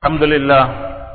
الحمد لله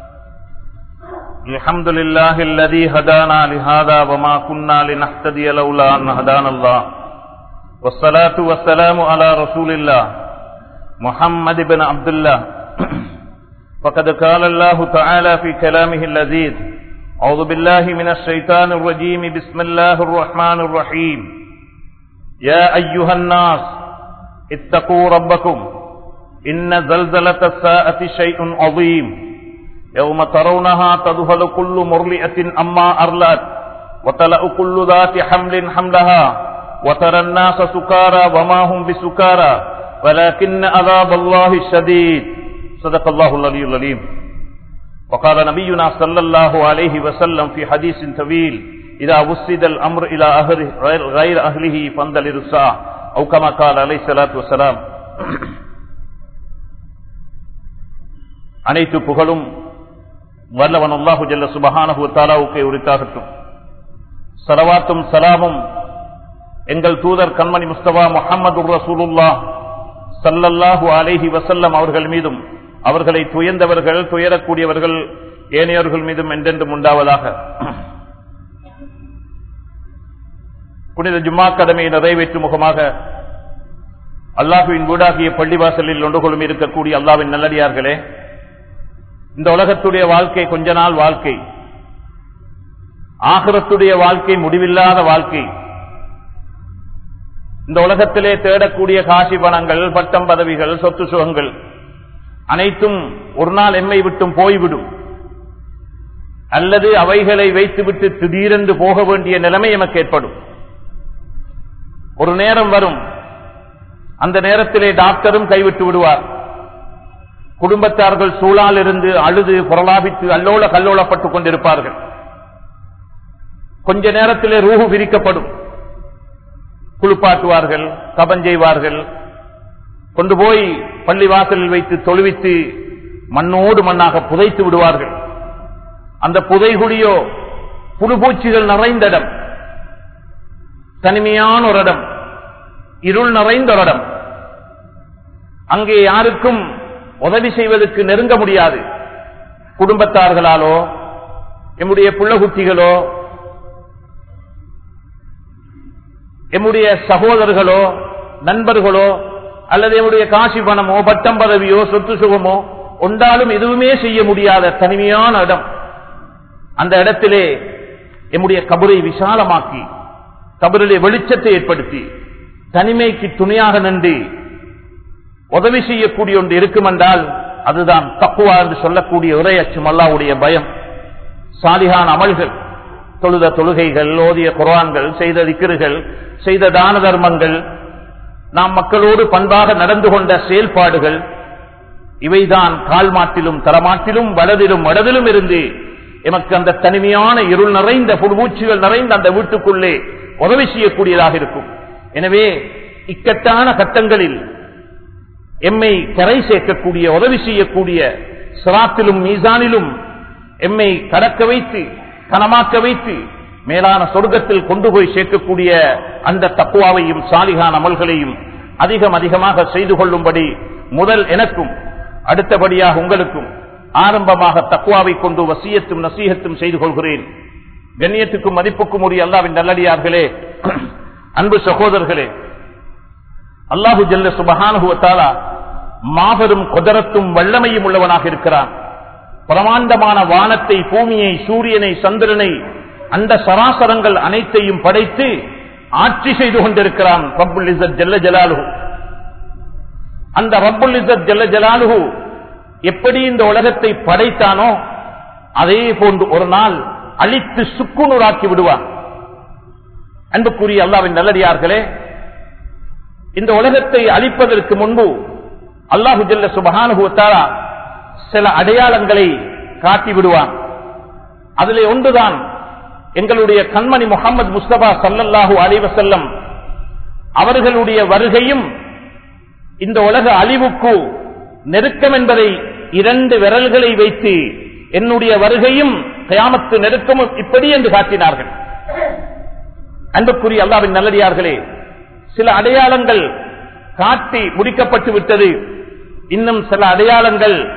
الحمد لله الذي هدانا لهذا وما كنا لنهتدي لولا أن هدانا الله والصلاة والسلام على رسول الله محمد بن عبد الله فقد قال الله تعالى في كلامه اللذيذ أعوذ بالله من الشيطان الرجيم بسم الله الرحمن الرحيم يا أيها الناس اتقوا ربكم إن زلزلة الساعة شيء عظيم يوم ترونها تذهل كل مرلئة أما أرلت وتلأ كل ذات حمل حملها وترى الناس سكارى وما هم بسكارى ولكن عذاب الله الشديد صدق الله العلي العليم وقال نبينا صلى الله عليه وسلم في حديث طويل إذا وسد الأمر إلى أهل غير أهله فاندلر الساعة أو كما قال عليه الصلاة والسلام அனைத்து புகழும் வல்லவன் அல்லாஹு ஜல்ல சுபஹானஹு தாலாவுக்கே உரித்தாகட்டும் சலவாத்தும் சலாமும் எங்கள் தூதர் கண்மணி முஸ்தபா முகமது ரசூலுல்லா சல்லல்லாஹு அலேஹி வசல்லம் அவர்கள் மீதும் அவர்களை துயர்ந்தவர்கள் துயரக்கூடியவர்கள் ஏனையவர்கள் மீதும் என்றென்றும் உண்டாவதாக புனித ஜும்மா கடமையை நிறைவேற்றும் முகமாக அல்லாஹுவின் வீடாகிய பள்ளிவாசலில் ஒன்று கொள்ளும் இருக்கக்கூடிய அல்லாவின் நல்லடியார்களே இந்த உலகத்துடைய வாழ்க்கை கொஞ்ச நாள் வாழ்க்கை ஆகரத்துடைய வாழ்க்கை முடிவில்லாத வாழ்க்கை இந்த உலகத்திலே தேடக்கூடிய காசி பணங்கள் பட்டம் பதவிகள் சொத்து சுகங்கள் அனைத்தும் ஒரு நாள் எம்மை விட்டும் போய்விடும் அல்லது அவைகளை வைத்துவிட்டு திடீரென்று போக வேண்டிய நிலைமை எமக்கு ஏற்படும் ஒரு நேரம் வரும் அந்த நேரத்திலே டாக்டரும் கைவிட்டு விடுவார் குடும்பத்தார்கள் சூழால் இருந்து அழுது புரளாபித்து அல்லோல கல்லோலப்பட்டுக் கொண்டிருப்பார்கள் கொஞ்ச நேரத்திலே ரூஹு விரிக்கப்படும் குளிப்பாட்டுவார்கள் கபஞ்செய்வார்கள் கொண்டு போய் பள்ளி வாசலில் வைத்து தொழுவித்து மண்ணோடு மண்ணாக புதைத்து விடுவார்கள் அந்த புதைகுடியோ புழுபூச்சிகள் நிறைந்த இடம் தனிமையான ஒரு இடம் இருள் நிறைந்த ஒரு இடம் அங்கே யாருக்கும் உதவி செய்வதற்கு நெருங்க முடியாது குடும்பத்தார்களாலோ எம்முடைய புள்ளகுட்டிகளோ எம்முடைய சகோதரர்களோ நண்பர்களோ அல்லது எம்முடைய காசி பணமோ பட்டம் பதவியோ சொத்து சுகமோ ஒன்றாலும் எதுவுமே செய்ய முடியாத தனிமையான இடம் அந்த இடத்திலே எம்முடைய கபரை விசாலமாக்கி கபரிலே வெளிச்சத்தை ஏற்படுத்தி தனிமைக்கு துணையாக நின்று உதவி செய்யக்கூடிய ஒன்று இருக்கும் என்றால் அதுதான் தக்குவா என்று சொல்லக்கூடிய உரையச்சும் அல்லாவுடைய பயம் சாலிகான அமல்கள் தொழுத தொழுகைகள் ஓதிய குரான்கள் செய்த திக்கிறுகள் செய்த தான தர்மங்கள் நாம் மக்களோடு பண்பாக நடந்து கொண்ட செயல்பாடுகள் இவைதான் கால் மாட்டிலும் தரமாட்டிலும் வலதிலும் வடதிலும் இருந்து எமக்கு அந்த தனிமையான இருள் நிறைந்த புடுபூச்சிகள் நிறைந்த அந்த வீட்டுக்குள்ளே உதவி செய்யக்கூடியதாக இருக்கும் எனவே இக்கட்டான கட்டங்களில் எம்மை கரை சேர்க்கக்கூடிய உதவி செய்யக்கூடிய சிராத்திலும் மீசானிலும் எம்மை கடக்க வைத்து கனமாக்க வைத்து மேலான சொர்க்கத்தில் கொண்டு போய் சேர்க்கக்கூடிய அந்த தக்குவாவையும் சாலிகான் அமல்களையும் அதிகம் அதிகமாக செய்து கொள்ளும்படி முதல் எனக்கும் அடுத்தபடியாக உங்களுக்கும் ஆரம்பமாக தக்குவாவை கொண்டு வசியத்தும் நசீகத்தும் செய்து கொள்கிறேன் கண்ணியத்துக்கும் மதிப்புக்கும் உரிய அல்லாவின் நல்லடியார்களே அன்பு சகோதரர்களே அல்லாஹு ஜல்ல சுபகானுகுவத்தாலா மாபெரும் கொதரத்தும் வல்லமையும் உள்ளவனாக இருக்கிறான் பிரமாண்டமான வானத்தை பூமியை சூரியனை சந்திரனை அந்த சராசரங்கள் அனைத்தையும் படைத்து ஆட்சி செய்து கொண்டிருக்கிறான் ரப்புல் இசத் ஜல்ல ஜலாலுகு அந்த ரப்புல் இசத் ஜல்ல ஜலாலுகு எப்படி இந்த உலகத்தை படைத்தானோ அதே போன்று ஒரு நாள் அழித்து சுக்குநூறாக்கி விடுவான் அன்புக்குரிய அல்லாவின் நல்லடியார்களே இந்த உலகத்தை அழிப்பதற்கு முன்பு அல்லாஹு ஜல்ல சுபகானுகுவத்தாரா சில அடையாளங்களை காட்டி விடுவான் அதிலே ஒன்றுதான் எங்களுடைய கண்மணி முகமது முஸ்தபா சல்லல்லாஹு அலிவசல்லம் அவர்களுடைய வருகையும் இந்த உலக அழிவுக்கு நெருக்கம் என்பதை இரண்டு விரல்களை வைத்து என்னுடைய வருகையும் கயாமத்து நெருக்கமும் இப்படி என்று காட்டினார்கள் அன்புக்குரிய அல்லாவின் நல்லடியார்களே சில அடையாளங்கள் காட்டி முடிக்கப்பட்டு விட்டது இன்னும் சில அடையாளங்கள்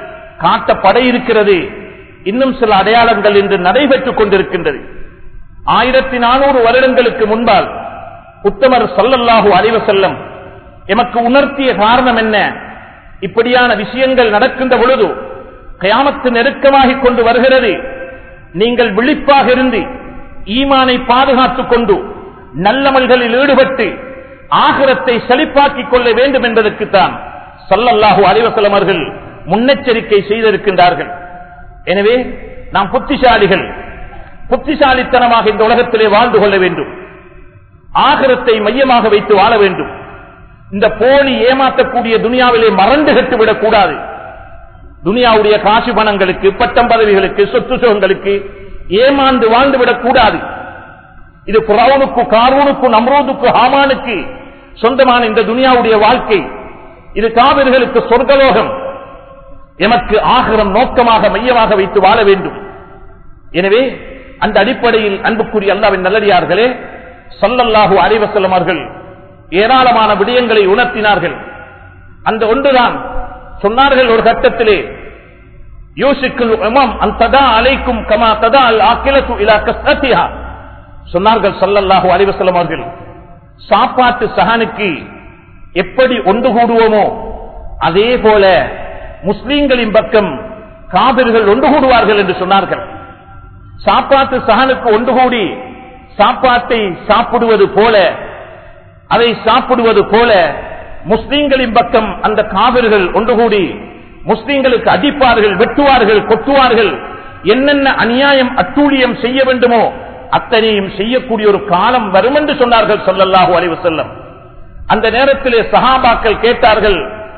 காட்டப்பட இருக்கிறது இன்னும் சில அடையாளங்கள் இன்று நடைபெற்றுக் கொண்டிருக்கின்றது ஆயிரத்தி நானூறு வருடங்களுக்கு முன்பால் உத்தமர் சல்லல்லாஹு அலைவ செல்லம் எமக்கு உணர்த்திய காரணம் என்ன இப்படியான விஷயங்கள் நடக்கின்ற பொழுது கயாமத்து நெருக்கமாகிக் கொண்டு வருகிறது நீங்கள் விழிப்பாக இருந்து ஈமானை பாதுகாத்துக் கொண்டு நல்லமல்களில் ஈடுபட்டு ஆகிரத்தை செழிப்பாக்கிக் கொள்ள வேண்டும் என்பதற்குத்தான் சல்லல்லாஹு அலைவசலம் அவர்கள் முன்னெச்சரிக்கை செய்திருக்கின்றார்கள் எனவே நாம் புத்திசாலிகள் புத்திசாலித்தனமாக இந்த உலகத்திலே வாழ்ந்து கொள்ள வேண்டும் ஆகிரத்தை மையமாக வைத்து வாழ வேண்டும் இந்த போலி ஏமாற்றக்கூடிய துனியாவிலே மறந்து கட்டுவிடக் கூடாது துனியாவுடைய காசு பணங்களுக்கு பட்டம் பதவிகளுக்கு சொத்து சுகங்களுக்கு ஏமாந்து வாழ்ந்துவிடக் கூடாது இது புறவனுக்கு காரூனுக்கு நம்ரோதுக்கு ஹாமானுக்கு சொந்தமான இந்த துனியாவுடைய வாழ்க்கை இது காவிர்களுக்கு சொர்க்கலோகம் எமக்கு ஆகிரம் நோக்கமாக மையமாக வைத்து வாழ வேண்டும் எனவே அந்த அடிப்படையில் அன்புக்குரிய அல்லாவின் நல்லடியார்களே சொல்லல்லாஹு அறிவசல்லம் அவர்கள் ஏராளமான விடயங்களை உணர்த்தினார்கள் அந்த ஒன்றுதான் சொன்னார்கள் ஒரு கட்டத்திலே யோசிக்குள் அந்ததா அலைக்கும் கமா ததா அல் ஆக்கிலத்து இலா கஸ்தத்தியா சொன்னார்கள் சல்லல்லாஹு அலிவசல்லம் அவர்கள் சாப்பாட்டு சகனுக்கு எப்படி ஒன்று கூடுவோமோ அதே போல முஸ்லீம்களின் பக்கம் காவிர்கள் ஒன்று கூடுவார்கள் என்று சொன்னார்கள் சாப்பாட்டு சகனுக்கு ஒன்று கூடி சாப்பாட்டை சாப்பிடுவது போல அதை சாப்பிடுவது போல முஸ்லீம்களின் பக்கம் அந்த காவிர்கள் ஒன்று கூடி முஸ்லீம்களுக்கு அடிப்பார்கள் வெட்டுவார்கள் கொட்டுவார்கள் என்னென்ன அநியாயம் அட்டூழியம் செய்ய வேண்டுமோ அத்தனையும் செய்யக்கூடிய ஒரு காலம் வரும் என்று சொன்னார்கள் சொல்லல்லாஹு அலைவு செல்லம் அந்த நேரத்திலே சஹாபாக்கள் கேட்டார்கள்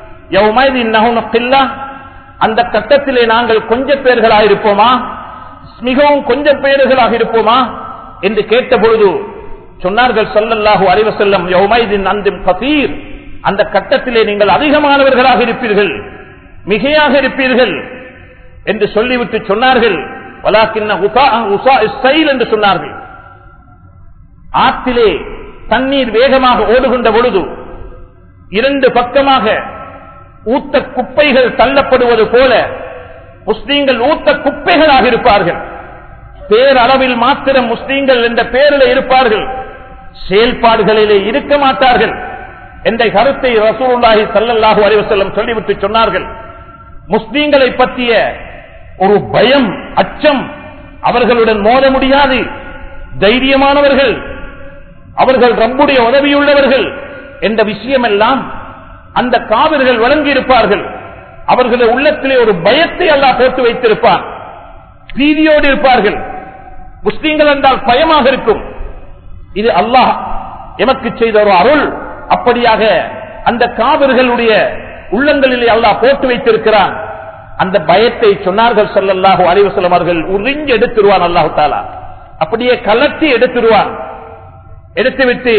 அந்த கட்டத்திலே நாங்கள் கொஞ்ச பேர்களாக இருப்போமா மிகவும் கொஞ்சம் பேர்களாக இருப்போமா என்று கேட்ட பொழுது சொன்னார்கள் சொல்லல்லாஹு அறிவ செல்லம் யௌமைதின் அந்திம் கசீர் அந்த கட்டத்திலே நீங்கள் அதிகமானவர்களாக இருப்பீர்கள் மிகையாக இருப்பீர்கள் என்று சொல்லிவிட்டு சொன்னார்கள் என்று சொன்னார்கள் ஆற்றிலே தண்ணீர் வேகமாக ஓடுகின்ற பொழுது இரண்டு பக்கமாக ஊத்த குப்பைகள் தள்ளப்படுவது போல முஸ்லீம்கள் ஊத்த குப்பைகளாக இருப்பார்கள் பேரளவில் மாத்திரம் முஸ்லீம்கள் என்ற பேரில் இருப்பார்கள் செயல்பாடுகளிலே இருக்க மாட்டார்கள் என்ற கருத்தை ரசூலுல்லாஹி சல்லல்லாஹு அலிவசல்லம் சொல்லிவிட்டு சொன்னார்கள் முஸ்லீம்களை பற்றிய ஒரு பயம் அச்சம் அவர்களுடன் மோத முடியாது தைரியமானவர்கள் அவர்கள் ரப்புடைய உதவியுள்ளவர்கள் என்ற விஷயமெல்லாம் அந்த காவிர்கள் வழங்கியிருப்பார்கள் அவர்களுடைய உள்ளத்திலே ஒரு பயத்தை அல்லாஹ் போட்டு வைத்திருப்பார் பீதியோடு இருப்பார்கள் முஸ்லீம்கள் என்றால் பயமாக இருக்கும் இது அல்லாஹ் எமக்கு செய்த ஒரு அருள் அப்படியாக அந்த காவிர்களுடைய உள்ளங்களிலே அல்லாஹ் போட்டு வைத்திருக்கிறான் அந்த பயத்தை சொன்னார்கள் சொல்லல்லாஹு அலைவசலம் அவர்கள் உறிஞ்சு எடுத்துருவான் அல்லாஹு தாலா அப்படியே கலட்டி எடுத்துருவான் எடுத்துவிட்டு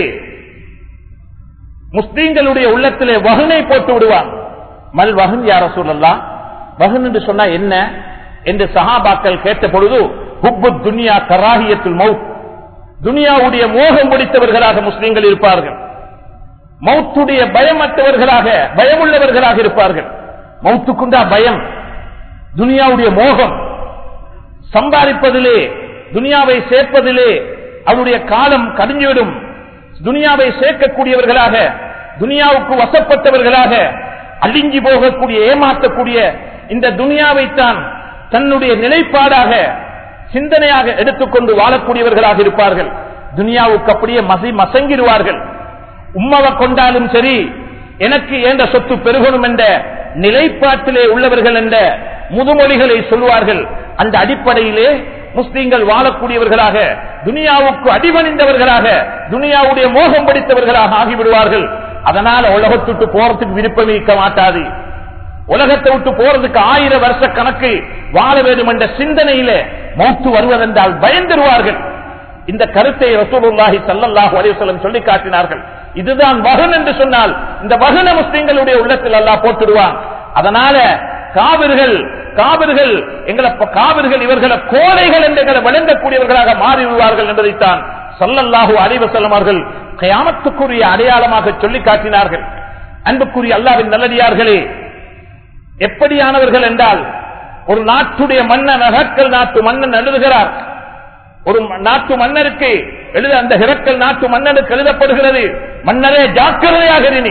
முஸ்லீம்களுடைய உள்ளத்திலே வகுனை போட்டு விடுவான் மல் வகன் யார சொல்லலாம் வகன் என்று சொன்னா என்ன என்று சஹாபாக்கள் கேட்ட பொழுது ஹுப்பு துனியா கராகியத்தில் மவுத் துனியாவுடைய மோகம் முடித்தவர்களாக முஸ்லீம்கள் இருப்பார்கள் மௌத்துடைய பயமற்றவர்களாக பயமுள்ளவர்களாக இருப்பார்கள் மௌத்துக்குண்டா பயம் துனியாவுடைய மோகம் சம்பாதிப்பதிலே துனியாவை சேர்ப்பதிலே அவருடைய காலம் கடிஞ்சுவிடும் துனியாவை சேர்க்கக்கூடியவர்களாக துனியாவுக்கு வசப்பட்டவர்களாக அழிஞ்சி போகக்கூடிய ஏமாற்றக்கூடிய இந்த துனியாவைத்தான் தன்னுடைய நிலைப்பாடாக சிந்தனையாக எடுத்துக்கொண்டு வாழக்கூடியவர்களாக இருப்பார்கள் துனியாவுக்கு அப்படியே மசி மசங்கிடுவார்கள் உம்மவை கொண்டாலும் சரி எனக்கு ஏந்த சொத்து பெருகணும் என்ற நிலைப்பாட்டிலே உள்ளவர்கள் என்ற முதுமொழிகளை சொல்வார்கள் அந்த அடிப்படையிலே முஸ்லீம்கள் வாழக்கூடியவர்களாக துனியாவுக்கு அடிபணிந்தவர்களாக துனியாவுடைய மோகம் படித்தவர்களாக ஆகிவிடுவார்கள் அதனால உலகத்துட்டு போறதுக்கு விருப்பம் இருக்க மாட்டாது உலகத்தை விட்டு போறதுக்கு ஆயிரம் வருஷ கணக்கு வாழ வேண்டும் என்ற சிந்தனையில மௌத்து வருவதென்றால் பயந்துருவார்கள் இந்த கருத்தை ரசூலுல்லாஹி சல்லல்லாஹு அலைவசல்லம் சொல்லி காட்டினார்கள் இதுதான் வகன் என்று சொன்னால் இந்த வகன முஸ்லீம்களுடைய உள்ளத்தில் அல்லாஹ் போட்டுடுவான் அதனால காவிர்கள் காவிர்கள் எங்களை காவிர்கள் இவர்களை கோழைகள் என்று எங்களை வழங்கக்கூடியவர்களாக மாறி விடுவார்கள் என்பதைத்தான் சல்லல்லாஹு அலைவசல்லம் அவர்கள் கயாமத்துக்குரிய அடையாளமாக சொல்லி காட்டினார்கள் அன்புக்குரிய அல்லாவின் நல்லடியார்களே எப்படியானவர்கள் என்றால் ஒரு நாட்டுடைய மன்னன் ஹெரக்கல் நாட்டு மன்னன் எழுதுகிறார் ஒரு நாட்டு மன்னருக்கு எழுத அந்த ஹிரக்கல் நாட்டு மன்னனுக்கு எழுதப்படுகிறது மன்னரே ஜாக்கிரதையாக இரு நீ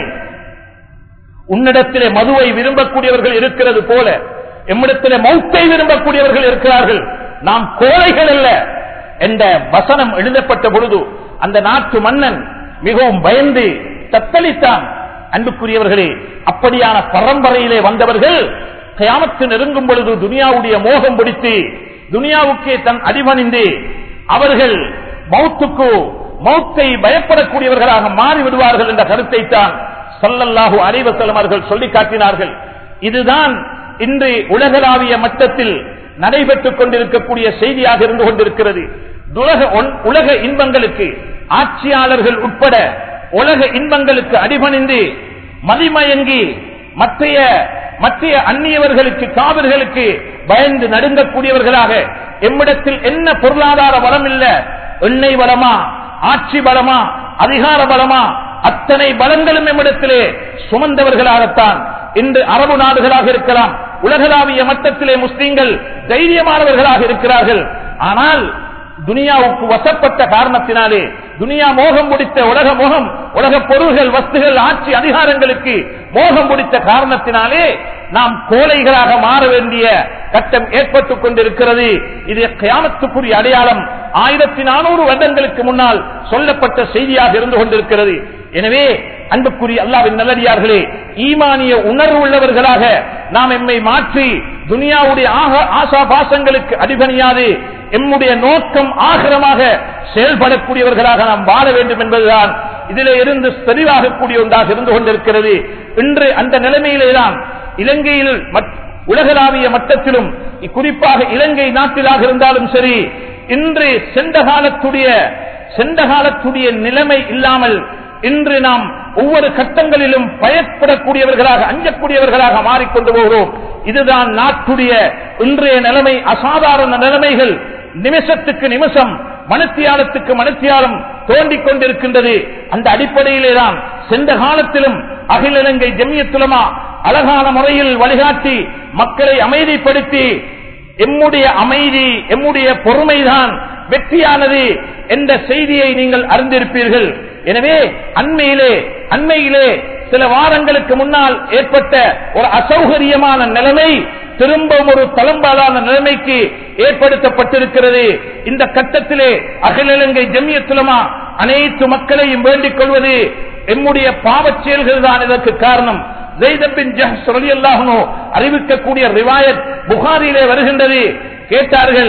உன்னிடத்திலே மதுவை விரும்பக்கூடியவர்கள் இருக்கிறது போல எம்மிடத்திலே மௌத்தை விரும்பக்கூடியவர்கள் இருக்கிறார்கள் நாம் கோழைகள் அல்ல என்ற வசனம் எழுதப்பட்ட பொழுது அந்த நாட்டு மன்னன் மிகவும் பயந்து தத்தளித்தான் அன்புக்குரியவர்களே அப்படியான பரம்பரையிலே வந்தவர்கள் கயாமத்து நெருங்கும் பொழுது துனியாவுடைய மோகம் பிடித்து துனியாவுக்கே தன் அடிபணிந்து அவர்கள் மௌத்துக்கு மௌத்தை பயப்படக்கூடியவர்களாக மாறிவிடுவார்கள் என்ற கருத்தை தான் சல்லல்லாஹு அலைவசலம் அவர்கள் சொல்லி காட்டினார்கள் இதுதான் இன்று உலகளாவிய மட்டத்தில் நடைபெற்றுக் கொண்டிருக்கக்கூடிய செய்தியாக இருந்து கொண்டிருக்கிறது உலக ஒன்- உலக இன்பங்களுக்கு ஆட்சியாளர்கள் உட்பட உலக இன்பங்களுக்கு அடிபணிந்து மதிமயங்கி மற்றைய மற்றைய அந்நியவர்களுக்கு காவிர்களுக்கு பயந்து நடுங்கக்கூடியவர்களாக எம்மிடத்தில் என்ன பொருளாதார வளம் இல்ல எண்ணெய் வளமா ஆட்சி பலமா அதிகார பலமா அத்தனை பலங்களும் எம்மிடத்திலே சுமந்தவர்களாகத்தான் இன்று அரபு நாடுகளாக இருக்கலாம் உலகளாவிய மட்டத்திலே முஸ்லீம்கள் தைரியமானவர்களாக இருக்கிறார்கள் ஆனால் துனியாவுக்கு வசப்பட்ட காரணத்தினாலே துனியா மோகம் முடித்த உலக மோகம் உலக பொருள்கள் வஸ்துகள் ஆட்சி அதிகாரங்களுக்கு மோகம் முடித்த காரணத்தினாலே நாம் கோழைகளாக மாற வேண்டிய கட்டம் ஏற்பட்டுக் கொண்டிருக்கிறது இது கியாமத்துக்குரிய அடையாளம் ஆயிரத்தி நானூறு வருடங்களுக்கு முன்னால் சொல்லப்பட்ட செய்தியாக இருந்து கொண்டிருக்கிறது எனவே அன்புக்குரிய அல்லாவின் நல்லடியார்களே ஈமானிய உணர்வு உள்ளவர்களாக நாம் எம்மை மாற்றி துனியாவுடைய ஆக- ஆசா பாசங்களுக்கு அடிபணியாது எம்முடைய நோக்கம் ஆகிரமாக செயல்படக்கூடியவர்களாக நாம் வாழ வேண்டும் என்பதுதான் இதிலே இருந்து தெளிவாகக்கூடிய ஒன்றாக இருந்து கொண்டிருக்கிறது இன்று அந்த நிலைமையிலேதான் இலங்கையில் மட்- உலகளாவிய மட்டத்திலும் குறிப்பாக இலங்கை நாட்டிலாக இருந்தாலும் சரி இன்று சென்ற காலத்துடைய சென்ற காலத்துடைய நிலைமை இல்லாமல் இன்று நாம் ஒவ்வொரு கட்டங்களிலும் பயப்படக்கூடியவர்களாக அஞ்சக்கூடியவர்களாக மாறிக்கொண்டு போகிறோம் இதுதான் நாட்டுடைய இன்றைய நிலைமை அசாதாரண நிலைமைகள் நிமிஷத்துக்கு நிமிஷம் மனத்தியாலத்துக்கு மனத்தியாலம் தோண்டிக் கொண்டிருக்கின்றது அந்த அடிப்படையிலே தான் சென்ற காலத்திலும் அகில இலங்கை ஜெமியத்துலமா அழகான முறையில் வழிகாட்டி மக்களை அமைதிப்படுத்தி எம்முடைய அமைதி எம்முடைய பொறுமைதான் வெற்றியானது என்ற செய்தியை நீங்கள் அறிந்திருப்பீர்கள் எனவே அண்மையிலே அண்மையிலே சில வாரங்களுக்கு முன்னால் ஏற்பட்ட ஒரு அசௌகரியமான நிலைமை திரும்பவும் ஒரு தளம்பாலான நிலைமைக்கு ஏற்படுத்தப்பட்டிருக்கிறது இந்த கட்டத்திலே அகில இலங்கை ஜெமியத்துலமா அனைத்து மக்களையும் வேண்டிக் கொள்வது எம்முடைய பாவச் செயல்கள் தான் இதற்கு காரணம் ஜெய்தபின் ஜஹ் ரலியல்லாஹு அறிவிக்கக்கூடிய ரிவாயத் புகாரிலே வருகின்றது கேட்டார்கள்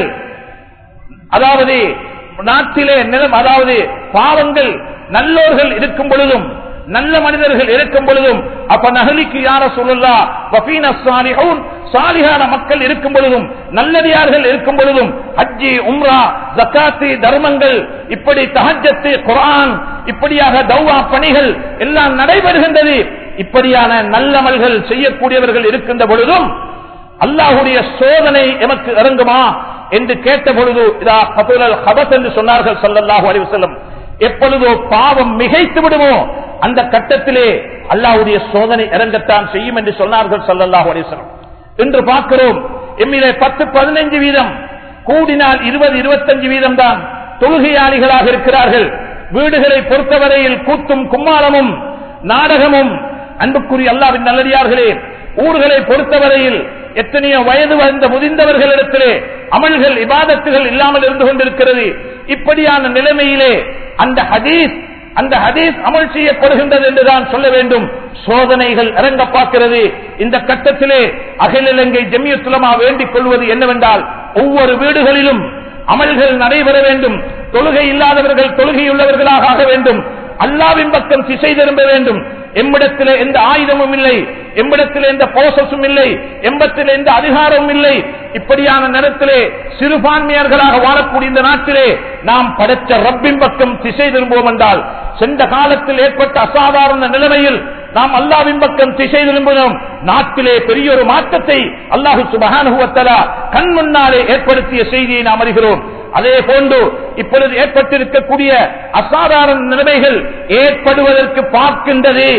அதாவது நாட்டிலே நிலம் அதாவது பாவங்கள் நல்லோர்கள் இருக்கும் பொழுதும் நல்ல மனிதர்கள் இருக்கும் பொழுதும் அப்ப நகலிக்கு யார சொல்லலா வபீன சாலிஹூன் சாலிகான மக்கள் இருக்கும் பொழுதும் நல்லடியார்கள் இருக்கும் பொழுதும் ஹஜ்ஜி உம்ரா ஜக்காத்து தர்மங்கள் இப்படி தஹஜத்து குர்ஆன் இப்படியாக தௌவா பணிகள் எல்லாம் நடைபெறுகின்றது இப்படியான நல்லமல்கள் செய்யக்கூடியவர்கள் இருக்கின்ற பொழுதும் அல்லாஹுடைய சோதனை எமக்கு இறங்குமா என்று கேட்ட பொழுது இதா கபுலல் ஹபத் என்று சொன்னார்கள் சல்லல்லாஹு அலைஹி வஸல்லம் எப்பொழுதோ பாவம் மிகைத்து விடுமோ அந்த கட்டத்திலே அல்லாஹ்வுடைய சோதனை இறங்கத்தான் செய்யும் என்று சொன்னார்கள் சல்லல்லாஹு அலைஹி வஸல்லம் இன்று பார்க்கிறோம் எம்மிலே பத்து பதினைஞ்சு வீதம் கூடினால் இருபது இருபத்தஞ்சு வீதம் தான் தொழுகையாளிகளாக இருக்கிறார்கள் வீடுகளை பொறுத்தவரையில் கூத்தும் கும்மாளமும் நாடகமும் அன்புக்குரிய அல்லாவின் நல்லடியார்களே ஊர்களை பொறுத்தவரையில் எத்தனையோ வயது வந்த முதிர்ந்தவர்களிடத்திலே அமல்கள் இபாதத்துகள் இல்லாமல் இருந்து கொண்டிருக்கிறது இப்படியான நிலைமையிலே அந்த ஹதீஸ் அந்த ஹதீஸ் அமல் செய்யப்படுகின்றது என்றுதான் சொல்ல வேண்டும் சோதனைகள் இறங்க பார்க்கிறது இந்த கட்டத்திலே அகில இலங்கை ஜெமியத்துலமா வேண்டிக் கொள்வது என்னவென்றால் ஒவ்வொரு வீடுகளிலும் அமல்கள் நடைபெற வேண்டும் தொழுகை இல்லாதவர்கள் தொழுகையுள்ளவர்களாக ஆக வேண்டும் அல்லாவின் பக்கம் திசை திரும்ப வேண்டும் எம்மிடத்தில் எந்த ஆயுதமும் இல்லை எம்மிடத்தில் எந்த போசஸும் இல்லை எம்பத்தில் எந்த அதிகாரமும் இல்லை இப்படியான நேரத்திலே சிறுபான்மையர்களாக வாழக்கூடிய இந்த நாட்டிலே நாம் படைத்த ரப்பின் பக்கம் திசை திரும்புவோம் என்றால் சென்ற காலத்தில் ஏற்பட்ட அசாதாரண நிலைமையில் நாம் அல்லாவின் பக்கம் திசை திரும்பினோம் நாட்டிலே பெரிய ஒரு மாற்றத்தை அல்லாஹு சுபகானுவத்தலா கண் முன்னாலே ஏற்படுத்திய செய்தியை நாம் அறிகிறோம் அதே போன்று இப்பொழுது ஏற்பட்டிருக்கக்கூடிய அசாதாரண நிலைமைகள் ஏற்படுவதற்கு பார்க்கின்றது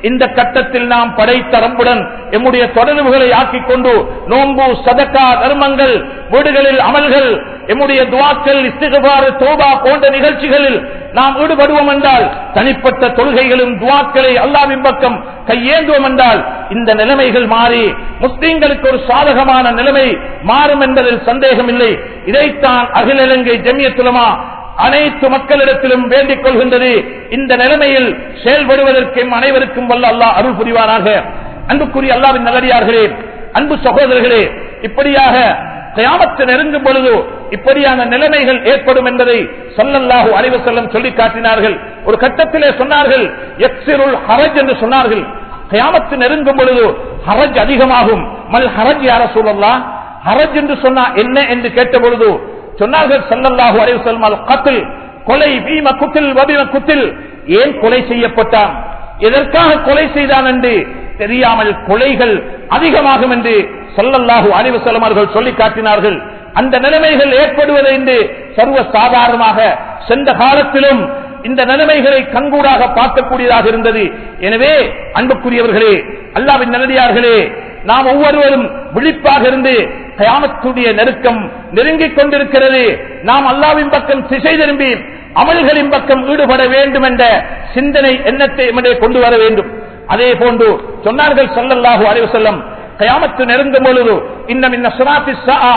இந்த கட்டத்தில் நாம் படைத்த ரம்புடன் எம்முடைய தொடர்புகளை ஆக்கிக் கொண்டு நோன்பு சதக்கா தர்மங்கள் வீடுகளில் அமல்கள் எம்முடைய துவாக்கள் இஸ்திகபாறு தோபா போன்ற நிகழ்ச்சிகளில் நாம் ஈடுபடுவோம் என்றால் தனிப்பட்ட தொழுகைகளும் துவாக்களை அல்லாவின் பக்கம் கையேந்துவோம் என்றால் இந்த நிலைமைகள் மாறி முஸ்லீம்களுக்கு ஒரு சாதகமான நிலைமை மாறும் என்பதில் சந்தேகம் இல்லை இதைத்தான் அகில இலங்கை ஜமியத்துலமா அனைத்து மக்களிடத்திலும் வேண்டிக் கொள்கின்றது இந்த நிலைமையில் செயல்படுவதற்கு எம் அனைவருக்கும் வல்ல அல்லாஹ் அருள் புரிவாராக அன்புக்குரிய அல்லாவின் நல்லடியார்களே அன்பு சகோதரர்களே இப்படியாக கயாமத்து நெருங்கும் பொழுது இப்படியான நிலைமைகள் ஏற்படும் என்பதை சல்லல்லாஹு அலைவு செல்லம் சொல்லி காட்டினார்கள் ஒரு கட்டத்திலே சொன்னார்கள் எக்ஸிருள் ஹரஜ் என்று சொன்னார்கள் கயாமத்து நெருங்கும் பொழுது ஹரஜ் அதிகமாகும் மல் ஹரஜ் யார சொல்லலாம் ஹரஜ் என்று சொன்னா என்ன என்று கேட்ட பொழுது சொன்னார்கள் சல்லல்லாஹு அலைவு செல்லம் கத்தில் கொலை பீம குத்தில் வபிம குத்தில் ஏன் கொலை செய்யப்பட்டான் எதற்காக கொலை செய்தான் என்று தெரியாமல் கொலைகள் அதிகமாகும் என்று சல்லல்லாஹு அலைவு செல்லம் அவர்கள் சொல்லி காட்டினார்கள் அந்த நிலைமைகள் ஏற்படுவது என்று சர்வ சாதாரணமாக சென்ற காலத்திலும் இந்த நிலைமைகளை கண்கூடாக பார்க்கக்கூடியதாக இருந்தது எனவே அன்புக்குரியவர்களே அல்லாவின் நல்லடியார்களே நாம் ஒவ்வொருவரும் விழிப்பாக இருந்து கயாமத்துடைய நெருக்கம் நெருங்கிக் கொண்டிருக்கிறது நாம் அல்லாவின் பக்கம் திசை திரும்பி அமல்களின் பக்கம் ஈடுபட வேண்டும் என்ற சிந்தனை எண்ணத்தை நம்மிடையே கொண்டு வர வேண்டும் அதே போன்று சொன்னார்கள் சல்லல்லாஹு அலைவு செல்லம் கயாமத்து நெருங்கும் பொழுது இன்னும் இன்ன சுனாத்தி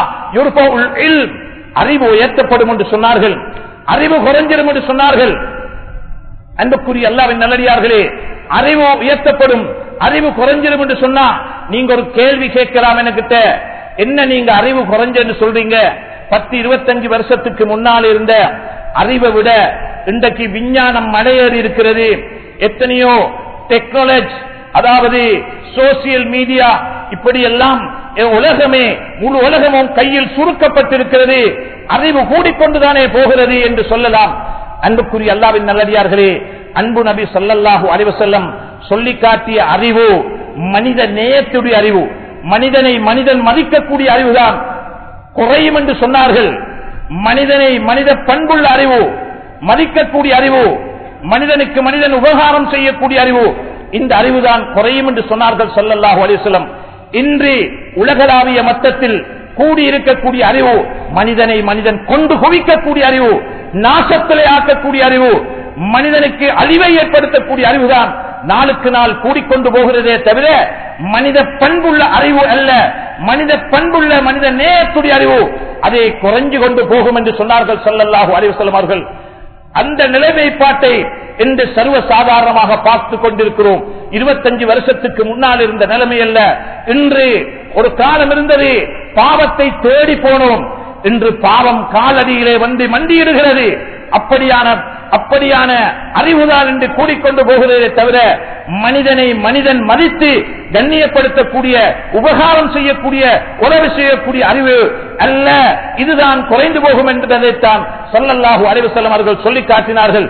அறிவு உயர்த்தப்படும் என்று சொன்னார்கள் அறிவு குறைஞ்சிடும் என்று சொன்னார்கள் அன்புக்குரிய அல்லாவின் நல்லடியார்களே அறிவு உயர்த்தப்படும் அறிவு குறைஞ்சிடும் என்று சொன்னா நீங்க ஒரு கேள்வி கேட்கலாம் எனக்கிட்ட என்ன நீங்க அறிவு குறைஞ்சன்னு சொல்றீங்க பத்து இருபத்தஞ்சு வருஷத்துக்கு முன்னால் இருந்த அறிவை விட இன்றைக்கு விஞ்ஞானம் மலையேறி இருக்கிறது எத்தனையோ டெக்னாலஜி அதாவது சோசியல் மீடியா இப்படி எல்லாம் உலகமே முழு உலகமும் கையில் சுருக்கப்பட்டிருக்கிறது அறிவு கூடிக்கொண்டுதானே போகிறது என்று சொல்லலாம் அன்புக்குரிய அல்லாவின் நல்லடியார்களே அன்பு நபி சொல்லல்லாஹு அறிவசல்லம் சொல்லி காட்டிய அறிவு மனித நேயத்துடைய அறிவு மனிதனை மனிதன் மதிக்கக்கூடிய அறிவுதான் குறையும் என்று சொன்னார்கள் மனிதனை மனித பண்புள்ள அறிவு மதிக்கக்கூடிய அறிவு மனிதனுக்கு மனிதன் உபகாரம் செய்யக்கூடிய அறிவு இந்த அறிவுதான் குறையும் என்று சொன்னார்கள் சொல்லல்லாஹு அலிஸ்லம் இன்று உலகளாவிய மட்டத்தில் கூடியிருக்கக்கூடிய அறிவு மனிதனை மனிதன் கொண்டு குவிக்கக்கூடிய அறிவு நாசத்திலே ஆக்கக்கூடிய அறிவு மனிதனுக்கு அழிவை ஏற்படுத்தக்கூடிய அறிவுதான் நாளுக்கு நாள் கூடிக்கொண்டு போகிறதே தவிர மனித பண்புள்ள அறிவு அல்ல மனித பண்புள்ள மனித நேயத்துடைய அறிவு அதை குறைஞ்சு கொண்டு போகும் என்று சொன்னார்கள் சொல்லல்லாஹு அறிவு அவர்கள் அந்த நிலைமைப்பாட்டை என்று சர்வ சாதாரணமாக பார்த்துக் கொண்டிருக்கிறோம் இருபத்தஞ்சு வருஷத்துக்கு முன்னால் இருந்த நிலைமை அல்ல இன்று ஒரு காலம் இருந்தது பாவத்தை தேடி போனோம் இன்று பாவம் காலடியிலே வந்து மண்டியிடுகிறது அப்படியான அப்படியான அறிவுதான் என்று கூடிக்கொண்டு போகிறதே தவிர மனிதனை மனிதன் மதித்து கண்ணியப்படுத்தக்கூடிய உபகாரம் செய்யக்கூடிய உறவு செய்யக்கூடிய அறிவு அல்ல இதுதான் குறைந்து போகும் என்பதைத்தான் சொல்லல்லாஹு அறிவு செல்லம் அவர்கள் சொல்லி காட்டினார்கள்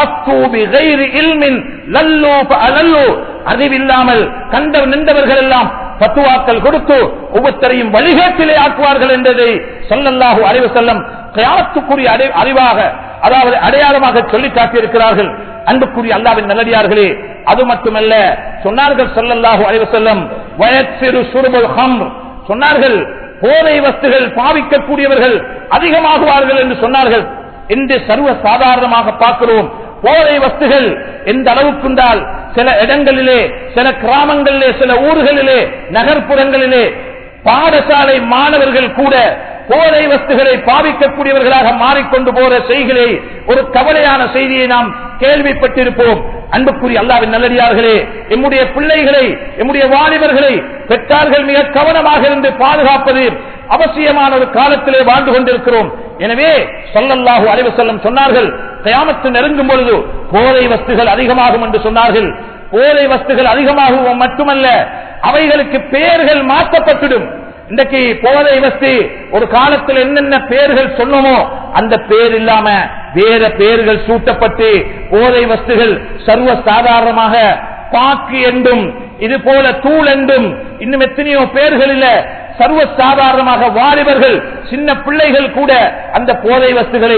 அறிவில்லாமல் கண்ட நின்றவர்கள் எல்லாம் பத்துவாக்கள் கொடுத்து ஒவ்வொருத்தரையும் வழிகாட்டிலே ஆக்குவார்கள் என்றதை சொல்லல்லாஹு அறிவு செல்லம் கயாத்துக்குரிய அறிவாக அதாவது அடையாளமாக சொல்லி காட்டியிருக்கிறார்கள் அன்புக்குரிய அல்லாவின் நல்லடியார்களே அது மட்டுமல்ல சொன்னார்கள் சொல்லல்லாஹு அறிவு செல்லம் வயசிறு சுருபல் ஹம் சொன்னார்கள் போதை வஸ்துகள் பாவிக்கக்கூடியவர்கள் அதிகமாகுவார்கள் என்று சொன்னார்கள் என்று சர்வ சாதாரணமாக பார்க்கிறோம் போதை வஸ்துகள் எந்த அளவுக்குண்டால் சில இடங்களிலே சில கிராமங்களிலே சில ஊர்களிலே நகர்ப்புறங்களிலே பாடசாலை மாணவர்கள் கூட போதை வஸ்துகளை பாவிக்கக்கூடியவர்களாக மாறிக்கொண்டு போற செய்திகளை ஒரு கவலையான செய்தியை நாம் கேள்விப்பட்டிருப்போம் அன்புக்குரிய அல்லாவின் நல்லடியார்களே எம்முடைய பிள்ளைகளை எம்முடைய வாலிபர்களை பெற்றார்கள் மிக கவனமாக இருந்து பாதுகாப்பது அவசியமான ஒரு காலத்திலே வாழ்ந்து கொண்டிருக்கிறோம் எனவே சொல்லல்லாஹு அலைவு செல்லம் சொன்னார்கள் கயாமத்து நெருங்கும் பொழுது போதை வஸ்துகள் அதிகமாகும் என்று சொன்னார்கள் போதை வஸ்துகள் அதிகமாகவும் மட்டுமல்ல அவைகளுக்கு பெயர்கள் மாற்றப்பட்டுடும் இன்றைக்கு போதை வஸ்து ஒரு காலத்தில் என்னென்ன பெயர்கள் சொன்னோமோ அந்த பேர் இல்லாம வேற பெயர்கள் சூட்டப்பட்டு போதை வஸ்துகள் சர்வ சாதாரணமாக பாக்கு என்றும் இது போல தூள் என்றும் இன்னும் எத்தனையோ பெயர்களில் சர்வ சாதாரணமாக வாலிபர்கள் சின்ன பிள்ளைகள் கூட அந்த போதை வஸ்துகளை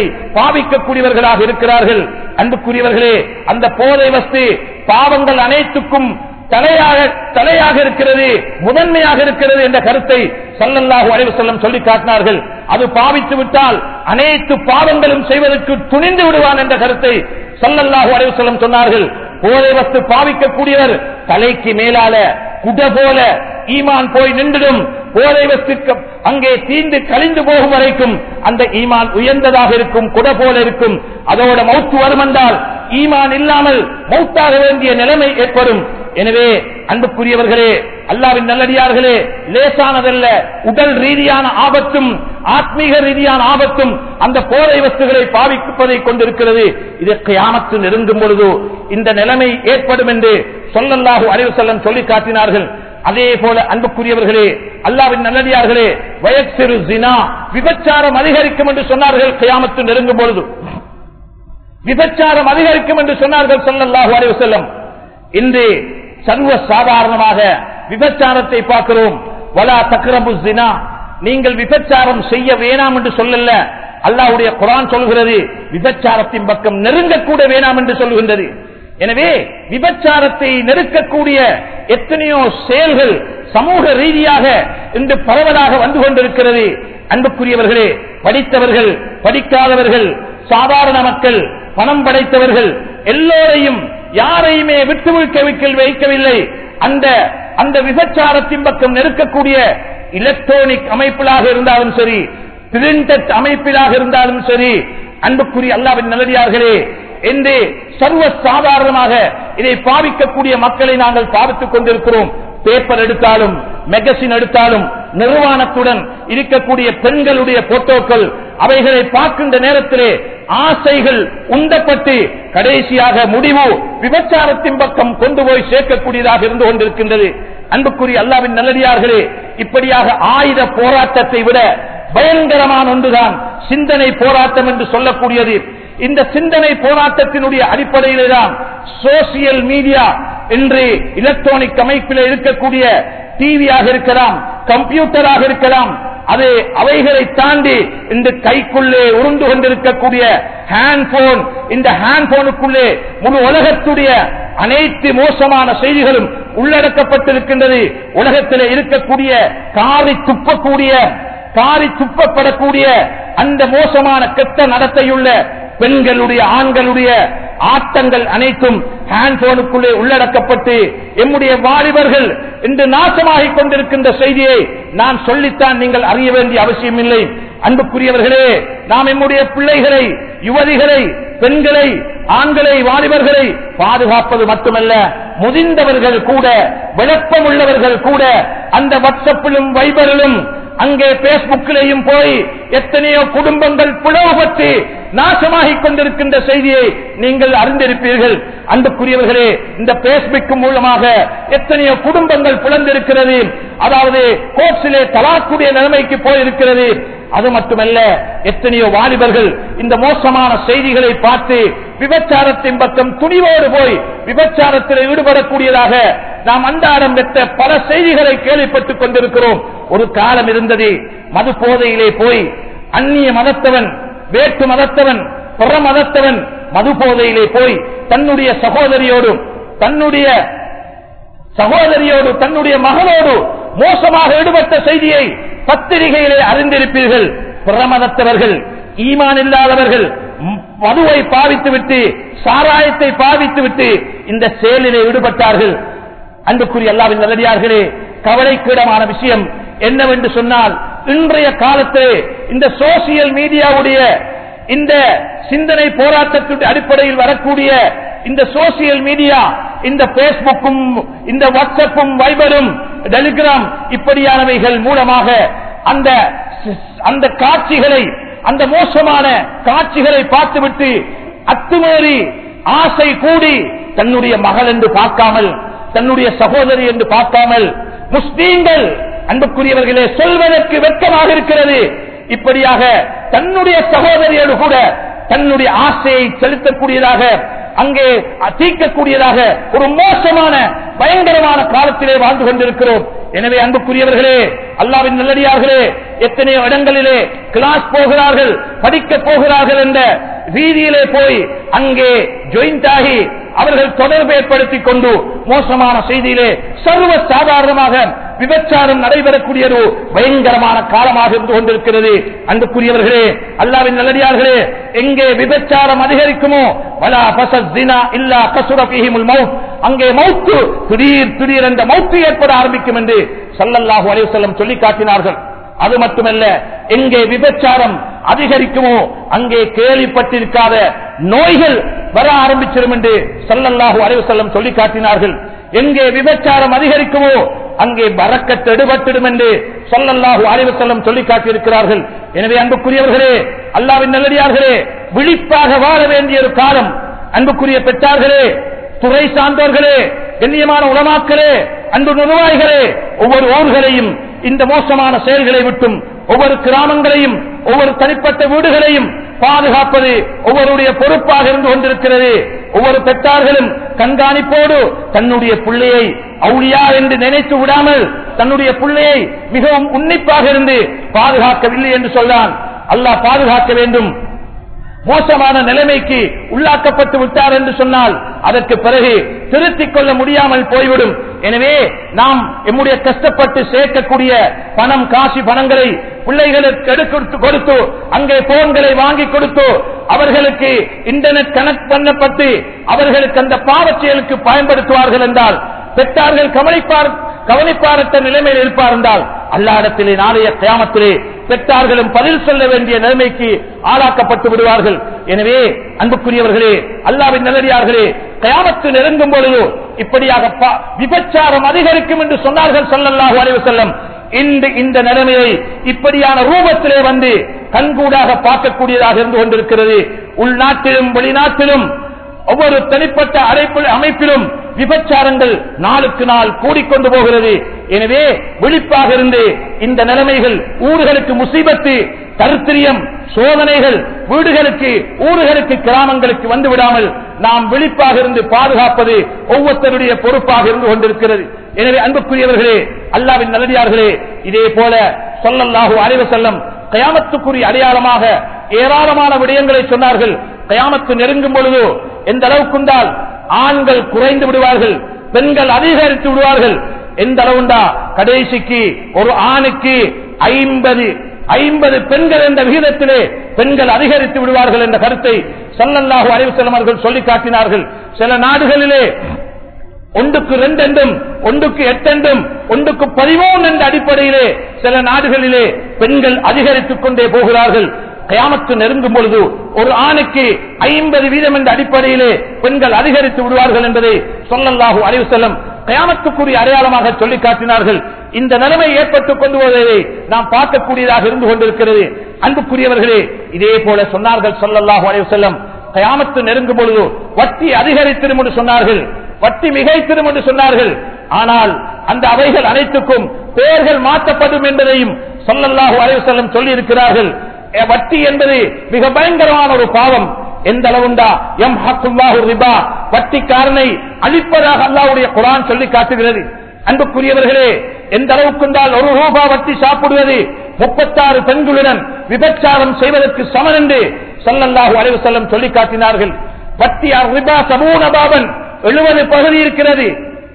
பாவிக்கக்கூடியவர்களாக இருக்கிறார்கள் அன்புக்குரியவர்களே அந்த போதை வஸ்து பாவங்கள் அனைத்துக்கும் தலையாக தலையாக இருக்கிறது முதன்மையாக இருக்கிறது என்ற கருத்தை சல்லல்லாஹு அலைஹி வஸல்லம் சொல்லி காட்டினார்கள் அது பாவித்து விட்டால் அனைத்து பாவங்களும் செய்வதற்கு துணிந்து விடுவான் என்ற கருத்தை சல்லல்லாஹு அலைஹி வஸல்லம் சொன்னார்கள் போதை வஸ்து பாவிக்கக்கூடியவர் தலைக்கு மேலால குட போல ஈமான் போய் நின்றுடும் போதை வஸ்துக்கு அங்கே தீந்து கழிந்து போகும் வரைக்கும் அந்த ஈமான் உயர்ந்ததாக இருக்கும் குட போல இருக்கும் அதோட மௌத்து வரும் என்றால் ஈமான் இல்லாமல் மௌத்தாக வேண்டிய நிலைமை ஏற்படும் எனவே அன்புக்குரியவர்களே அல்லாவின் நல்லடியார்களே லேசானதல்ல உடல் ரீதியான ஆபத்தும் ஆத்மீக ரீதியான ஆபத்தும் அந்த போதை வஸ்துகளை பாவிப்பதை கொண்டிருக்கிறது இது கியாமத்து நெருங்கும் பொழுது இந்த நிலைமை ஏற்படும் என்று சொல்லல்லாஹு அறிவு செல்லம் சொல்லி காட்டினார்கள் அதே போல அன்புக்குரியவர்களே அல்லாவின் நல்லடியார்களே வயசிறு ஜினா விபச்சாரம் அதிகரிக்கும் என்று சொன்னார்கள் கியாமத்து நெருங்கும் பொழுது விபச்சாரம் அதிகரிக்கும் என்று சொன்னார்கள் சொல்லல்லாஹு அறிவு செல்லம் இன்று சர்வ சாதாரணமாக விபச்சாரத்தை பார்க்கிறோம் வலா தக்ரபு ஜினா நீங்கள் விபச்சாரம் செய்ய வேணாம் என்று சொல்லல அல்லாஹ்வுடைய குரான் சொல்கிறது விபச்சாரத்தின் பக்கம் நெருங்கக்கூட வேணாம் என்று சொல்கின்றது எனவே விபச்சாரத்தை நெருக்கக்கூடிய எத்தனையோ செயல்கள் சமூக ரீதியாக இன்று பரவலாக வந்து கொண்டிருக்கிறது அன்புக்குரியவர்களே படித்தவர்கள் படிக்காதவர்கள் சாதாரண மக்கள் பணம் படைத்தவர்கள் எல்லோரையும் யாரையுமே விட்டு வைக்க வைக்கவில்லை அந்த அந்த விபச்சாரத்தின் பக்கம் நெருக்கக்கூடிய எலக்ட்ரானிக் அமைப்பிலாக இருந்தாலும் சரி பிரிண்டட் அமைப்பிலாக இருந்தாலும் சரி அன்புக்குரிய அல்லாவின் நல்லடியார்களே என்று சர்வ சாதாரணமாக இதை பாவிக்கக்கூடிய மக்களை நாங்கள் பாவித்துக் கொண்டிருக்கிறோம் பேப்பர் எடுத்தாலும் மெகசின் எடுத்தாலும் நிர்வாணத்துடன் இருக்கக்கூடிய பெண்களுடைய போட்டோக்கள் அவைகளை பார்க்கின்ற நேரத்திலே ஆசைகள் உண்டப்பட்டு கடைசியாக முடிவு விபச்சாரத்தின் பக்கம் கொண்டு போய் சேர்க்கக்கூடியதாக இருந்து கொண்டிருக்கின்றது அன்புக்குரிய அல்லாவின் நல்லடியார்களே இப்படியாக ஆயுத போராட்டத்தை விட பயங்கரமான ஒன்றுதான் சிந்தனை போராட்டம் என்று சொல்லக்கூடியது இந்த சிந்தனை போராட்டத்தினுடைய அடிப்படையிலே தான் சோசியல் மீடியா என்று எலக்ட்ரானிக் அமைப்பில் இருக்கக்கூடிய டிவியாக இருக்கலாம் கம்ப்யூட்டராக இருக்கலாம் அது அவைகளை தாண்டி இந்த கைக்குள்ளே உருண்டு கொண்டிருக்கக்கூடிய ஹேண்ட் போன் இந்த ஹேண்ட் போனுக்குள்ளே முழு உலகத்துடைய அனைத்து மோசமான செய்திகளும் உள்ளடக்கப்பட்டிருக்கின்றது உலகத்தில் இருக்கக்கூடிய காரி துப்பக்கூடிய காரி துப்பப்படக்கூடிய அந்த மோசமான கெட்ட நடத்தையுள்ள பெண்களுடைய ஆண்களுடைய ஆட்டங்கள் அனைத்தும் ஹேண்ட் போனுக்குள்ளே உள்ளடக்கப்பட்டு எம்முடைய வாலிபர்கள் இன்று நாசமாகிக் கொண்டிருக்கின்ற செய்தியை நான் சொல்லித்தான் நீங்கள் அறிய வேண்டிய அவசியம் இல்லை அன்புக்குரியவர்களே நாம் எம்முடைய பிள்ளைகளை யுவதிகளை பெண்களை ஆண்களை வாலிபர்களை பாதுகாப்பது மட்டுமல்ல முதிர்ந்தவர்கள் கூட விளப்பம் உள்ளவர்கள் கூட அந்த வாட்ஸ்அப்பிலும் வைபரிலும் அங்கே பேஸ்புக்கிலேயும் போய் எத்தனையோ குடும்பங்கள் பிளவுபட்டு நாசமாகிக் கொண்டிருக்கின்ற செய்தியை நீங்கள் அறிந்திருப்பீர்கள் அன்புக்குரியவர்களே இந்த பேஸ்புக் மூலமாக எத்தனையோ குடும்பங்கள் பிளந்திருக்கிறது அதாவது கோர்ட்ஸிலே தலாக்கூடிய நிலைமைக்கு போயிருக்கிறது அது மட்டுமல்ல எத்தனையோ வாலிபர்கள் இந்த மோசமான செய்திகளை பார்த்து விபச்சாரத்தின் பக்கம் துணிவோடு போய் விபச்சாரத்தில் ஈடுபடக்கூடியதாக நாம் அன்றாடம் பெற்ற பல செய்திகளை கேள்விப்பட்டுக் கொண்டிருக்கிறோம் ஒரு காலம் இருந்தது மது போதையிலே போய் அந்நிய மதத்தவன் வேட்டு மதத்தவன் புற மதத்தவன் மது போதையிலே போய் தன்னுடைய சகோதரியோடும் தன்னுடைய சகோதரியோடு தன்னுடைய மகனோடு மோசமாக ஈடுபட்ட செய்தியை பத்திரிகையிலே அறிந்திருப்பீர்கள் பிரமதத்தவர்கள் ஈமான் இல்லாதவர்கள் மதுவை பாவித்துவிட்டு சாராயத்தை பாவித்துவிட்டு இந்த செயலிலே ஈடுபட்டார்கள் அன்புக்குரிய அல்லாவின் நல்லடியார்களே கவலைக்கிடமான விஷயம் என்னவென்று சொன்னால் இன்றைய காலத்திலே இந்த சோசியல் மீடியாவுடைய இந்த சிந்தனை போராட்டத்தின் அடிப்படையில் வரக்கூடிய இந்த சோசியல் மீடியா இந்த பேஸ்புக்கும் இந்த வாட்ஸ்அப்பும் வைபரும் டெலிகிராம் இப்படியானவைகள் மூலமாக அந்த அந்த காட்சிகளை அந்த மோசமான காட்சிகளை பார்த்துவிட்டு அத்துமீறி ஆசை கூடி தன்னுடைய மகள் என்று பார்க்காமல் தன்னுடைய சகோதரி என்று பார்க்காமல் முஸ்லீம்கள் அன்புக்குரியவர்களே சொல்வதற்கு வெட்கமாக இருக்கிறது இப்படியாக தன்னுடைய சகோதரியோடு கூட தன்னுடைய ஆசையை செலுத்தக்கூடியதாக அங்கே தீர்க்கக்கூடியதாக ஒரு மோசமான பயங்கரமான காலத்திலே வாழ்ந்து கொண்டிருக்கிறோம் எனவே அன்புக்குரியவர்களே அல்லாவின் நல்லடியார்களே எத்தனையோ இடங்களிலே கிளாஸ் போகிறார்கள் படிக்க போகிறார்கள் என்ற ரீதியிலே போய் அங்கே ஜாயிண்ட் ஆகி அவர்கள் தொடர்பு ஏற்படுத்திக் கொண்டு மோசமான செய்தியிலே சர்வ சாதாரணமாக விபச்சாரம் நடைபெறக்கூடிய ஒரு பயங்கரமான காலமாக இருந்து கொண்டிருக்கிறது அன்புக்குரியவர்களே அல்லாவின் நல்லடியார்களே எங்கே விபச்சாரம் அதிகரிக்குமோ வலா பசத்தினா இல்லா கசுரபிஹிமுல் மவுத் அங்கே மௌத்து திடீர் திடீர் என்ற மௌத்து ஏற்பட ஆரம்பிக்கும் என்று சல்லல்லாஹு அலைஹி வஸல்லம் சொல்லி காட்டினார்கள் அது மட்டுமல்ல எங்கே விபச்சாரம் அதிகரிக்குமோ அங்கே கேள்விப்பட்டிருக்காத நோய்கள் வர ஆரம்பிச்சிடும் என்று சல்லல்லாஹு அலைஹி வஸல்லம் சொல்லி காட்டினார்கள் எங்கே விபச்சாரம் அதிகரிக்குமோ அங்கே பறக்கத் எடுபட்டிடும் என்று சொல்லல்லாஹு அலைஹி வஸல்லம் சொல்லி காட்டியிருக்கிறார்கள் எனவே அன்புக்குரியவர்களே அல்லாவின் நல்லடியார்களே விழிப்பாக வாழ வேண்டிய ஒரு காலம் அன்புக்குரிய பெற்றார்களே துறை சார்ந்தவர்களே கண்ணியமான உலமாக்களே அன்பு நிர்வாகிகளே ஒவ்வொரு ஊர்களையும் இந்த மோசமான செயல்களை விட்டும் ஒவ்வொரு கிராமங்களையும் ஒவ்வொரு தனிப்பட்ட வீடுகளையும் பாதுகாப்பது ஒவ்வொருடைய பொறுப்பாக இருந்து கொண்டிருக்கிறது ஒவ்வொரு பெற்றார்களும் கண்காணிப்போடு தன்னுடைய பிள்ளையை அவுளியா என்று நினைத்து விடாமல் தன்னுடைய பிள்ளையை மிகவும் உன்னிப்பாக இருந்து பாதுகாக்கவில்லை என்று சொன்னான் அல்லாஹ் பாதுகாக்க வேண்டும் மோசமான நிலைமைக்கு உள்ளாக்கப்பட்டு விட்டார் என்று சொன்னால் அதற்கு பிறகு திருத்திக் கொள்ள முடியாமல் போய்விடும் எனவே நாம் எம்முடைய கஷ்டப்பட்டு சேர்க்கக்கூடிய பணம் காசி பணங்களை பிள்ளைகளுக்கு எடுத்து கொடுத்து அங்கே போன்களை வாங்கி கொடுத்து அவர்களுக்கு இன்டர்நெட் கனெக்ட் பண்ணப்பட்டு அவர்களுக்கு அந்த பாவச்செயலுக்கு பயன்படுத்துவார்கள் என்றால் பெற்றார்கள் கவனிப்பார் கவனிப்பாரற்ற நிலைமையில் இருப்பார் என்றால் அல்லாடத்திலே நாளைய கியாமத்திலே பெற்றார்களும் பதில் சொல்ல வேண்டிய நிலைமைக்கு ஆளாக்கப்பட்டு விடுவார்கள் எனவே அன்புக்குரியவர்களே அல்லாவின் நல்லடியார்களே கயாமத்து நெருங்கும் பொழுது இப்படியாக பா- விபச்சாரம் அதிகரிக்கும் என்று சொன்னார்கள் சொல்லல்லாஹு அலைஹி வஸல்லம் இந்த இந்த நிலைமையை இப்படியான ரூபத்திலே வந்து கண்கூடாக பார்க்கக்கூடியதாக இருந்து கொண்டிருக்கிறது உள்நாட்டிலும் வெளிநாட்டிலும் ஒவ்வொரு தனிப்பட்ட அழைப்பு அமைப்பிலும் விபச்சாரங்கள் நாளுக்கு நாள் கூடிக்கொண்டு போகிறது எனவே விழிப்பாக இருந்து இந்த நிலைமைகள் ஊர்களுக்கு முசீபத்து கருத்திரியம் சோதனைகள் வீடுகளுக்கு ஊர்களுக்கு கிராமங்களுக்கு வந்து விடாமல் நாம் விழிப்பாக இருந்து பாதுகாப்பது ஒவ்வொருத்தருடைய பொறுப்பாக இருந்து கொண்டிருக்கிறது எனவே அன்புக்குரியவர்களே அல்லாவின் நல்லடியார்களே இதே போல சொல்லல்லாஹு அலைவ செல்லம் கயாமத்துக்குரிய அடையாளமாக ஏராளமான விடயங்களை சொன்னார்கள் கயாமத்து நெருங்கும் பொழுது எந்த அளவுக்குண்டால் ஆண்கள் குறைந்து விடுவார்கள் பெண்கள் அதிகரித்து விடுவார்கள் எந்த அளவுண்டா கடைசிக்கு ஒரு ஆணுக்கு ஐம்பது ஐம்பது பெண்கள் என்ற விகிதத்திலே பெண்கள் அதிகரித்து விடுவார்கள் என்ற கருத்தை சல்லல்லாஹு அலைவு செல்லமர்கள் சொல்லி காட்டினார்கள் சில நாடுகளிலே ஒன்றுக்கு ரெண்டு என்றும் ஒன்றுக்கு எட்டு என்றும் ஒன்றுக்கு பதிமூணு என்ற அடிப்படையிலே சில நாடுகளிலே பெண்கள் அதிகரித்துக் கொண்டே போகிறார்கள் கயாமத்து நெருங்கும் பொழுது ஒரு ஆணுக்கு ஐம்பது வீதம் என்ற அடிப்படையிலே பெண்கள் அதிகரித்து விடுவார்கள் என்பதை சொல்லல்லாஹு அறிவு செல்லும் கயாமத்துக்குரிய அடையாளமாக சொல்லி காட்டினார்கள் இந்த நிலைமை ஏற்பட்டுக் கொண்டு வருவதை நாம் பார்க்கக்கூடியதாக இருந்து கொண்டிருக்கிறது அன்புக்குரியவர்களே இதே போல சொன்னார்கள் சொல்லல்லாஹு அறிவு செல்லம் கயாமத்து நெருங்கும் பொழுது வட்டி அதிகரித்திரும் என்று சொன்னார்கள் வட்டி மிகைத்திரும் என்று சொன்னார்கள் ஆனால் அந்த அவைகள் அனைத்துக்கும் பெயர்கள் மாற்றப்படும் என்பதையும் சொல்லல்லாஹு அலைஹி வஸல்லம் சொல்லி இருக்கிறார்கள் வட்டி என்பது மிக பயங்கரமான ஒரு பாவம் எந்த அளவுண்டா எம் ஹக்குல்லாஹு ரிபா வட்டிக்காரனை அழிப்பதாக அல்லாஹ்வுடைய குரான் சொல்லி காட்டுகிறது அன்புக்குரியவர்களே எந்த அளவுக்குண்டால் ஒரு ரூபா வட்டி சாப்பிடுவது முப்பத்தாறு பெண்களுடன் விபச்சாரம் செய்வதற்கு சமன் என்று சல்லல்லாஹு அலைஹி வஸல்லம் சொல்லி காட்டினார்கள் வட்டி ரிபா சமூன பாபன் எழுபது பகுதி இருக்கிறது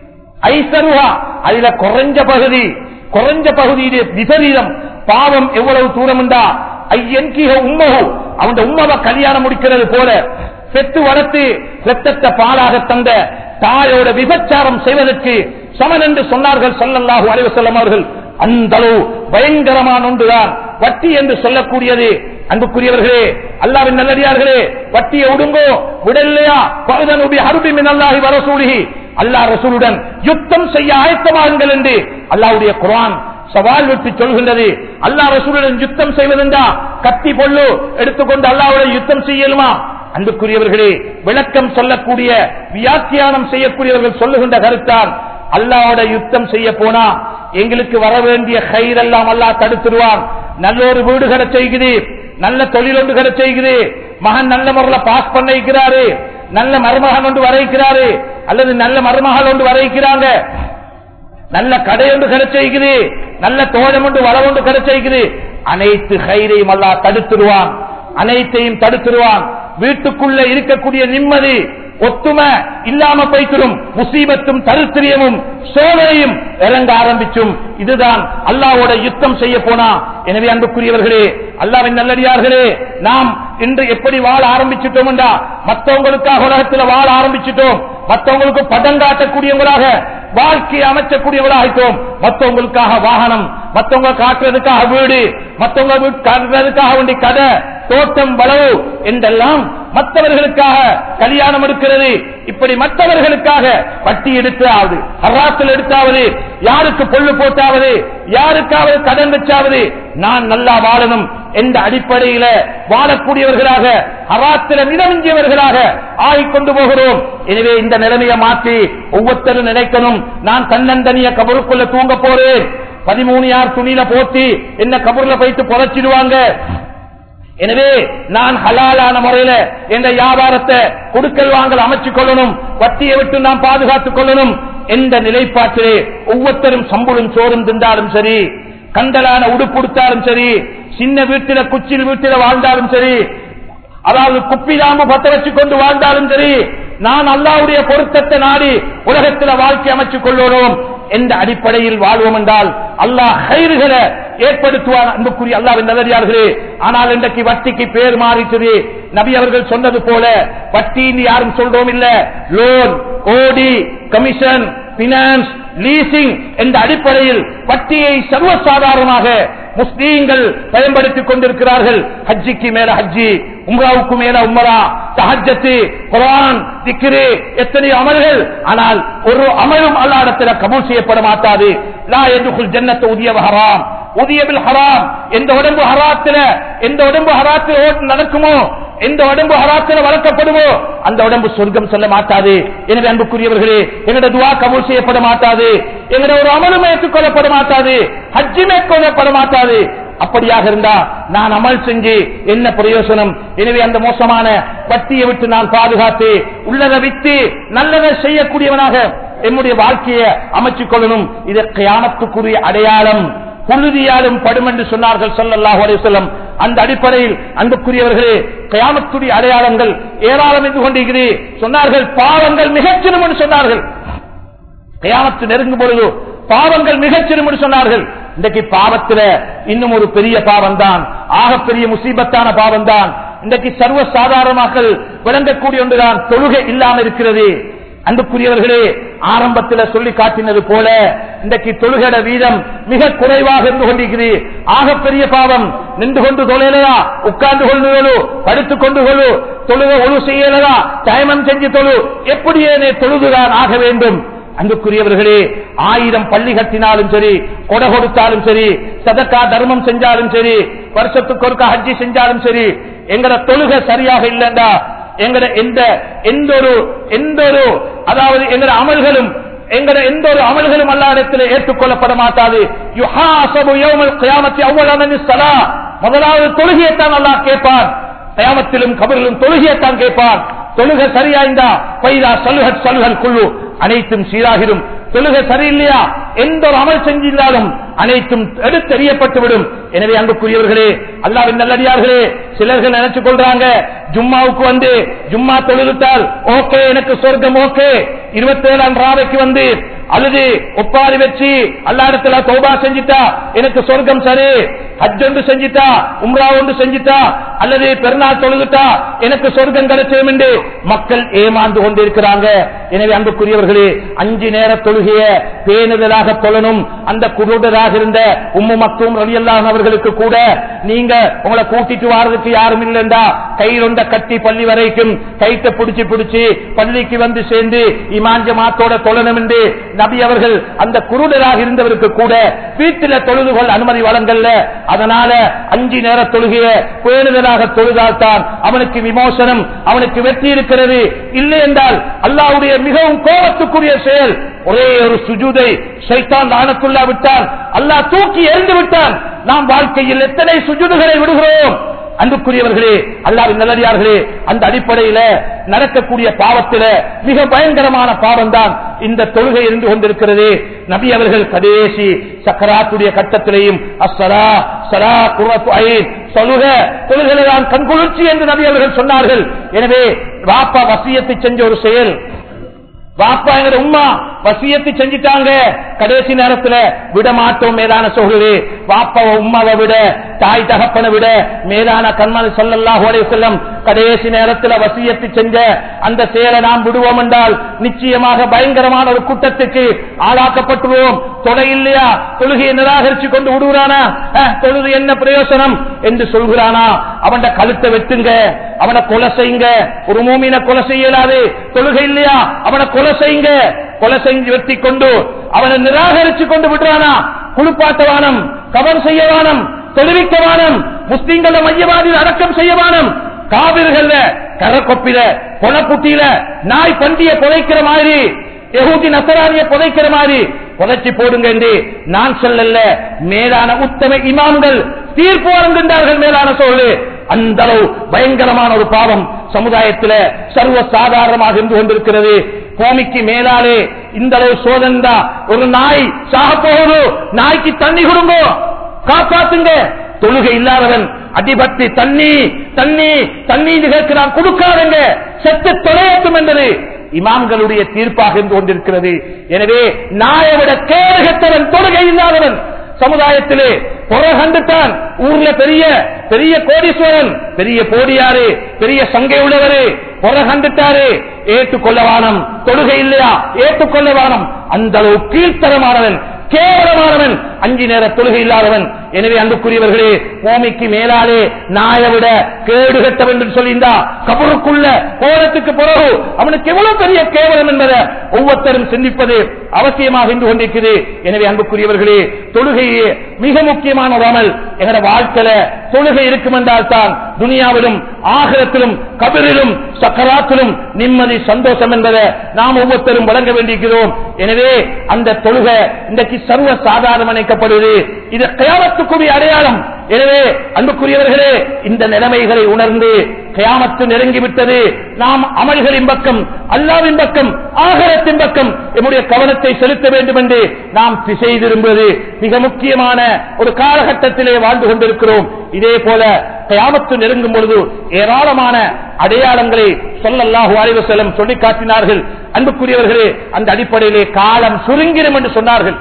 ஐசருவா அதுல குறைஞ்ச பகுதி குறைஞ்ச பகுதியிலே விபரீதம் பாவம் எவ்வளவு தூரம் உண்டா ஐயன்கிக உம்மகு அவன் உம்மவ கல்யாணம் முடிக்கிறது போல செத்து வளர்த்து ரத்தத்தை பாலாக தந்த தாயோட விபச்சாரம் செய்வதற்கு சமன் என்று சொன்னார்கள் சொல்லல்லாஹு அலைவசல்லம் அவர்கள் அந்த அளவு பயங்கரமான ஒன்றுதான் வட்டி என்று சொல்லக்கூடியது அன்புக்குரியவர்களே அல்லாவின் நல்லடியார்களே வட்டியை விடுங்கோ விடலையா பகுதனுடைய அருபி மின்னல்லாஹி வரசூலிகி அல்லா ரசூலுடன் யுத்தம் செய்ய ஆயத்தமாகுங்கள் என்று அல்லாவுடைய குரான் சவால் விட்டு சொல்கின்றது அல்லா ரசூலுடன் யுத்தம் செய்வதென்றா கத்தி பொல்லு எடுத்துக்கொண்டு அல்லாவுடன் யுத்தம் செய்யலுமா அன்புக்குரியவர்களே விளக்கம் சொல்லக்கூடிய வியாக்கியானம் செய்யக்கூடியவர்கள் சொல்லுகின்ற கருத்தான் அல்லாவோட யுத்தம் செய்ய போனா எங்களுக்கு வர வேண்டிய கயிறெல்லாம் அல்லா தடுத்துருவான் நல்ல ஒரு வீடு கடை செய்குது நல்ல தொழில் ஒன்று கடை செய்குது மகன் நல்ல முறையில் பாஸ் பண்ண வைக்கிறாரு நல்ல மருமகன் ஒன்று வரைக்கிறாரு அல்லது நல்ல மருமகள் ஒன்று வரைக்கிறாங்க நல்ல கடை ஒன்று கிடைச்சிருக்குது நல்ல தோழம் ஒன்று வளம் ஒன்று கிடைச்சிருக்குது அனைத்து கயிறையும் அல்லா தடுத்துருவான் அனைத்தையும் தடுத்துருவான் வீட்டுக்குள்ள இருக்கக்கூடிய நிம்மதி ஒத்துமை இல்லாம போய்த்திடும் முசீபத்தும் தருத்திரியமும் சோதனையும் இறங்க ஆரம்பிச்சும் இதுதான் அல்லாவோட யுத்தம் செய்ய போனா எனவே அன்புக்குரியவர்களே அல்லாவின் நல்லடியார்களே நாம் இன்று எப்படி வாழ ஆரம்பிச்சிட்டோம் என்றா மற்றவங்களுக்காக உலகத்தில் வாழ ஆரம்பிச்சிட்டோம் மற்றவங்களுக்கு படம் காட்டக்கூடியவங்களாக வாழ்க்கையை அமைச்சக்கூடியவர்களாக ஆயிட்டோம் மற்றவங்களுக்காக வாகனம் மற்றவங்க காட்டுறதுக்காக வீடு மற்றவங்க வீட்டு காட்டுறதுக்காக வேண்டி கடை தோட்டம் வளவு என்றெல்லாம் மற்றவர்களுக்காக கல்யாணம் எடுக்கிறது இப்படி மற்றவர்களுக்காக வட்டி எடுத்தாவது ஹராத்தில் எடுத்தாவது யாருக்கு பொல்லு போட்டாவது யாருக்காவது கடன் வச்சாவது நான் நல்லா வாழணும் என்ற அடிப்படையில வாழக்கூடியவர்களாக ஹராத்தில மிதமிஞ்சியவர்களாக ஆகிக்கொண்டு போகிறோம் எனவே இந்த நிலைமையை மாற்றி ஒவ்வொருத்தரும் நினைக்கணும் நான் தன்னந்தனிய கபருக்குள்ள தூங்க போறேன் பதிமூணு யார் துணியில போத்தி என்ன கபூர்ல போயிட்டு புதைச்சிடுவாங்க எனவே நான் ஹலாலான முறையில என்ற வியாபாரத்தை கொடுக்கல் வாங்கல் அமைச்சுக் கொள்ளணும் வட்டியை விட்டு நாம் பாதுகாத்துக் கொள்ளணும் என்ற நிலைப்பாட்டிலே ஒவ்வொருத்தரும் சம்பளம் சோறும் தின்றாலும் சரி கண்டலான உடுப்புடுத்தாலும் சரி சின்ன வீட்டில குச்சில் வீட்டில வாழ்ந்தாலும் சரி அதாவது குப்பிதாம பத்த வச்சு கொண்டு வாழ்ந்தாலும் சரி நான் அல்லாவுடைய பொருத்தத்தை நாடி உலகத்தில் வாழ்க்கை அமைச்சுக் கொள்ளணும் என்ற அடிப்படையில் வாழ்வோம் என்றால் அல்லாஹ் கயிறுகளை ஏற்படுத்துவார் அன்புக்குரிய அல்லாவின் நல்லடியார்களே ஆனால் இன்றைக்கு வட்டிக்கு பேர் மாறிச்சது நபி அவர்கள் சொன்னது போல வட்டின்னு யாரும் சொல்றோம் இல்ல லோன் ஓடி கமிஷன் பினான்ஸ் லீசிங் என்ற அடிப்படையில் வட்டியை சர்வசாதாரணமாக முஸ்லீம்கள் பயன்படுத்திக் கொண்டிருக்கிறார்கள் ஹஜ்ஜிக்கு மேல ஹஜ்ஜி உம்ராவுக்கு மேல உம்ரா தஹஜத்து குரான் திக்ரு எத்தனை அமல்கள் ஆனால் ஒரு அமலும் அல்லாடத்தில் கபூல் செய்யப்பட மாட்டாது லா எதுகுல் ஜன்னத்து உதிய ஹராம் உதியபில் ஹராம் எந்த உடம்பு ஹராத்தில எந்த உடம்பு ஹராத்தில் ஓட்டு நடக்குமோ எந்த உடம்பு ஹராத்தில் வளர்க்கப்படுமோ அந்த உடம்பு சொர்க்கம் செல்ல மாட்டாது எனவே அன்புக்குரியவர்களே எங்களுடைய துவா கபூல் செய்யப்பட மாட்டாது எங்களுடைய ஒரு அமலும் ஏற்றுக்கொள்ளப்பட மாட்டாது ஹஜ்ஜி மேற்கொள்ளப்பட மாட்டாது அப்படியாக இருந்தா நான் அமல் செஞ்சு என்ன பிரயோசனம் எனவே அந்த மோசமான வட்டியை விட்டு நான் பாதுகாத்து உள்ளதை விட்டு நல்லதை செய்யக்கூடியவனாக என்னுடைய வாழ்க்கையை அமைச்சுக் கொள்ளணும் இது கயானத்துக்குரிய அடையாளம் புழுதியாலும் படும் என்று சொன்னார்கள் சொல்லல்லாஹு அலைவசல்லம் அந்த அடிப்படையில் அன்புக்குரியவர்களே கயாமத்துடைய அடையாளங்கள் ஏராளம் என்று கொண்டிருக்கிறேன் சொன்னார்கள் பாவங்கள் மிகச்சிறும் என்று சொன்னார்கள் கயாமத்து நெருங்கும் பொழுது பாவங்கள் மிகச்சிறும் என்று சொன்னார்கள் இன்றைக்கு பாவத்தில இன்னும் ஒரு பெரிய பாவம் தான் ஆகப்பெரிய முசீபத்தான பாவம் தான் இன்றைக்கு சர்வ சாதாரணமாக விளங்கக்கூடிய ஒன்றுதான் தொழுகை இல்லாமல் இருக்கிறது அன்புக்குரியவர்களே ஆரம்பத்தில் சொல்லி காட்டினது போல இன்றைக்கு தொழுகட வீதம் மிக குறைவாக இருந்து கொண்டிருக்கிறது ஆகப்பெரிய பாவம் நின்று கொண்டு தொழிலா உட்கார்ந்து கொண்டு கொழு படுத்துக் கொண்டு கொழு தொழுக ஒழு செய்யலதா டைமம் செஞ்சு தொழு எப்படியே தொழுதுதான் ஆக வேண்டும் அன்புக்குரியவர்களே ஆயிரம் பள்ளி கட்டினாலும் சரி கொடை கொடுத்தாலும் சரி சதக்கா தர்மம் செஞ்சாலும் சரி வருஷத்துக்கு ஒருக்கா ஹஜ்ஜி செஞ்சாலும் சரி எங்கட தொழுகை சரியாக இல்லைண்டா எங்கட எந்த எந்த ஒரு எந்த ஒரு அதாவது எங்கட அமல்களும் எங்கட எந்த ஒரு அமல்களும் அல்லா இடத்தில் ஏற்றுக்கொள்ளப்பட மாட்டாது முதலாவது தொழுகையைத்தான் அல்லா கேட்பான் கயாமத்திலும் கபரிலும் தொழுகையைத்தான் கேட்பான் தொழுகை சரியாய்ந்தா பைதா சலுகத் சலுகல் குழு அனைத்தும் சீராகிடும் தொழுகை சரியில்லையா எந்த ஒரு அமல் செஞ்சிருந்தாலும் அனைத்தும் எடுத்தெறியப்பட்டுவிடும் எனவே அன்புக்குரியவர்களே அல்லாவின் நல்லடியார்களே சிலர்கள் நினைச்சு கொள்றாங்க ஜும்மாவுக்கு வந்து ஜும்மா தொழுவிட்டால் ஓகே எனக்கு சொர்க்கம் ஓகே இருபத்தி ஏழாம் ராவைக்கு வந்து அல்லது ஒப்பாரி வச்சு அல்லா இடத்துல தௌபா செஞ்சிட்டா எனக்கு சொர்க்கம் சரி ஹஜ் ஒன்று செஞ்சிட்டா உம்ரா ஒன்று செஞ்சிட்டா அல்லது பெருநாள் தொழுதுட்டா எனக்கு சொர்க்கம் கிடைச்சோம் என்று மக்கள் ஏமாந்து கொண்டிருக்கிறாங்க எனவே அன்புக்குரியவர்களே அஞ்சு நேர தொழுகைய பேணுதலாக தொழணும் அந்த குருடராக இருந்த உம்மு மக்கும் ரலியல்லாஹ் அவர்களுக்கு கூட நீங்க உங்களை கூட்டிட்டு வாரதுக்கு யாரும் இல்லைண்டா கையில் ஒன்ற கட்டி பள்ளி வரைக்கும் கைத்த பிடிச்சு பிடிச்சு பள்ளிக்கு வந்து சேர்ந்து இமாஞ்ச மாத்தோட தொழணும் என்று நபி அவர்கள் அந்த குருடராக இருந்தவருக்கு கூட வீட்டில் தொழுதுகொள் அனுமதி வழங்கல்ல அதனால அஞ்சு நேர தொழுகைய பேணுதலாக தொழுதால்தான் அவனுக்கு விமோசனம் அவனுக்கு வெற்றி இருக்கிறது இல்லை என்றால் அல்லாவுடைய மிகவும் கோபத்துக்குரிய செயல் ஒரே ஒரு சுஜூதை சைத்தான் லானத்துள்ளா விட்டான் அல்லாஹ் தூக்கி எறிந்து விட்டான் நாம் வாழ்க்கையில் எத்தனை சுஜுதுகளை விடுகிறோம் அன்புக்குரியவர்களே அல்லாவின் நல்லடியார்களே அந்த அடிப்படையில நடக்கக்கூடிய பாவத்தில மிக பயங்கரமான பாவம் தான் இந்த தொழுகை இருந்து கொண்டிருக்கிறது நபி அவர்கள் கடைசி சக்கராத்துடைய கட்டத்திலேயும் அஸ்ஸலா சலா குர்ரத்து ஐன் தொழுக தொழுகைதான் கண்குளிர்ச்சி என்று நபி அவர்கள் சொன்னார்கள் எனவே வாப்பா வசியத்தை செஞ்ச ஒரு செயல் வாப்பா எங்க உம்மா வசியத்தை செஞ்சிட்டாங்க கடைசி நேரத்துல விட மாட்டோம் மேலான சொல்லுது வாப்பாவை உம்மாவை விட தாய் தகப்பனை விட மேலான கண்மணி சொல்லல்லாஹு அலைஹி வஸல்லம் கடைசி நேரத்துல வசியத்தை செஞ்ச அந்த செயலை நாம் விடுவோம் என்றால் நிச்சயமாக பயங்கரமான ஒரு கூட்டத்துக்கு ஆளாக்கப்பட்டுருவோம் தொலை இல்லையா தொழுகையை நிராகரிச்சு கொண்டு விடுகிறானா அஹ், தொழுது என்ன பிரயோசனம் என்று சொல்கிறானா அவன் கழுத்தை வெட்டுங்க அவனை கொலை செய்யுங்க ஒரு மூமின கொலை செய்யலாது தொழுகை இல்லையா அவனை கொலை செய்யுங்க கொலை செஞ்சு வெட்டி கொண்டு அவனை நிராகரிச்சு கொண்டு விடுறானா குளிப்பாட்டவானம் கவர் செய்யவானம் தெளிவிக்கவானம் முஸ்லிம்கள மையவாதியில் அடக்கம் செய்யவானம் காவிர்கள கரக்கொப்பில கொலக்குட்டியில நாய் பண்டிய புதைக்கிற மாதிரி யகூதி நசரானிய புதைக்கிற மாதிரி புதைச்சி போடுங்க என்று நான் சொல்லல மேலான உத்தம இமாம்கள் தீர்ப்பு வழங்குகின்றார்கள் மேலான சொல்லு அந்த அளவு பயங்கரமான ஒரு பாவம் சமுதாயத்தில் சர்வ சாதாரணமாக இருந்து கொண்டிருக்கிறது பூமிக்கு மேலாலே இந்த அளவு சோதந்தா ஒரு நாய் சாக போகுது நாய்க்கு தண்ணி கொடுங்கோ காப்பாத்துங்க தொழுகை இல்லாதவன் அடிபட்டு தண்ணி தண்ணி தண்ணி என்று கேட்கிறான் கொடுக்காதங்க செத்து தொலையட்டும் என்பது இமாம்களுடைய தீர்ப்பாக இருந்து கொண்டிருக்கிறது எனவே நாயை விட கேடுகத்தவன் தொழுகை இல்லாதவன் சமுதாயத்திலே புற கண்டுட்டான் ஊர்ல பெரிய பெரிய கோடீஸ்வரன் பெரிய போடியாரு பெரிய சங்கை உள்ளவரு புற கண்டுட்டாரு ஏற்றுக்கொள்ளவானம் தொழுகை இல்லையா ஏற்றுக்கொள்ளவானம் அந்த அளவு கீழ்த்தரமானவன் கேவலமானவன் அஞ்சு நேர தொழுகை இல்லாதவன் எனவே அன்புக்குரியவர்களே பூமிக்கு மேலாலே நாயை விட கேடு கட்டவன் என்று சொல்லியிருந்தா கபருக்குள்ள கோலத்துக்கு பிறகு அவனுக்கு எவ்வளவு பெரிய கேவலம் என்பதை ஒவ்வொருத்தரும் சிந்திப்பது அவசியமாக இருந்து கொண்டிருக்கிறது எனவே அன்புக்குரியவர்களே தொழுகையே மிக முக்கியமான ஒரு அமல் எங்களோட வாழ்க்கையில தொழுகை இருக்கும் என்றால் தான் துனியாவிலும் ஆகரத்திலும் கபிரிலும் சக்கராத்திலும் நிம்மதி சந்தோஷம் என்பதை நாம் ஒவ்வொருத்தரும் வழங்க வேண்டியிருக்கிறோம் எனவே அந்த தொழுகை இன்றைக்கு சர்வ சாதாரணம் நினைக்கப்படுவது இது கயாமத்துக்குரிய அடையாளம் எனவே அன்புக்குரியவர்களே இந்த நிலைமைகளை உணர்ந்து கயாமத்து நெருங்கிவிட்டது நாம் அமல்களின் பக்கம் அல்லாவின் பக்கம் ஆகரத்தின் பக்கம் நம்முடைய கவனத்தை செலுத்த வேண்டும் என்று நாம் திசை திரும்புவது மிக முக்கியமான ஒரு காலகட்டத்திலே வாழ்ந்து கொண்டிருக்கிறோம் இதே போல கயாமத்து நெருங்கும் பொழுது ஏராளமான அடையாளங்களை சொல்லல்லாஹு அலைவு செல்லம் சொல்லி காட்டினார்கள் அன்புக்குரியவர்களே அந்த அடிப்படையிலே காலம் சுருங்கிடும் என்று சொன்னார்கள்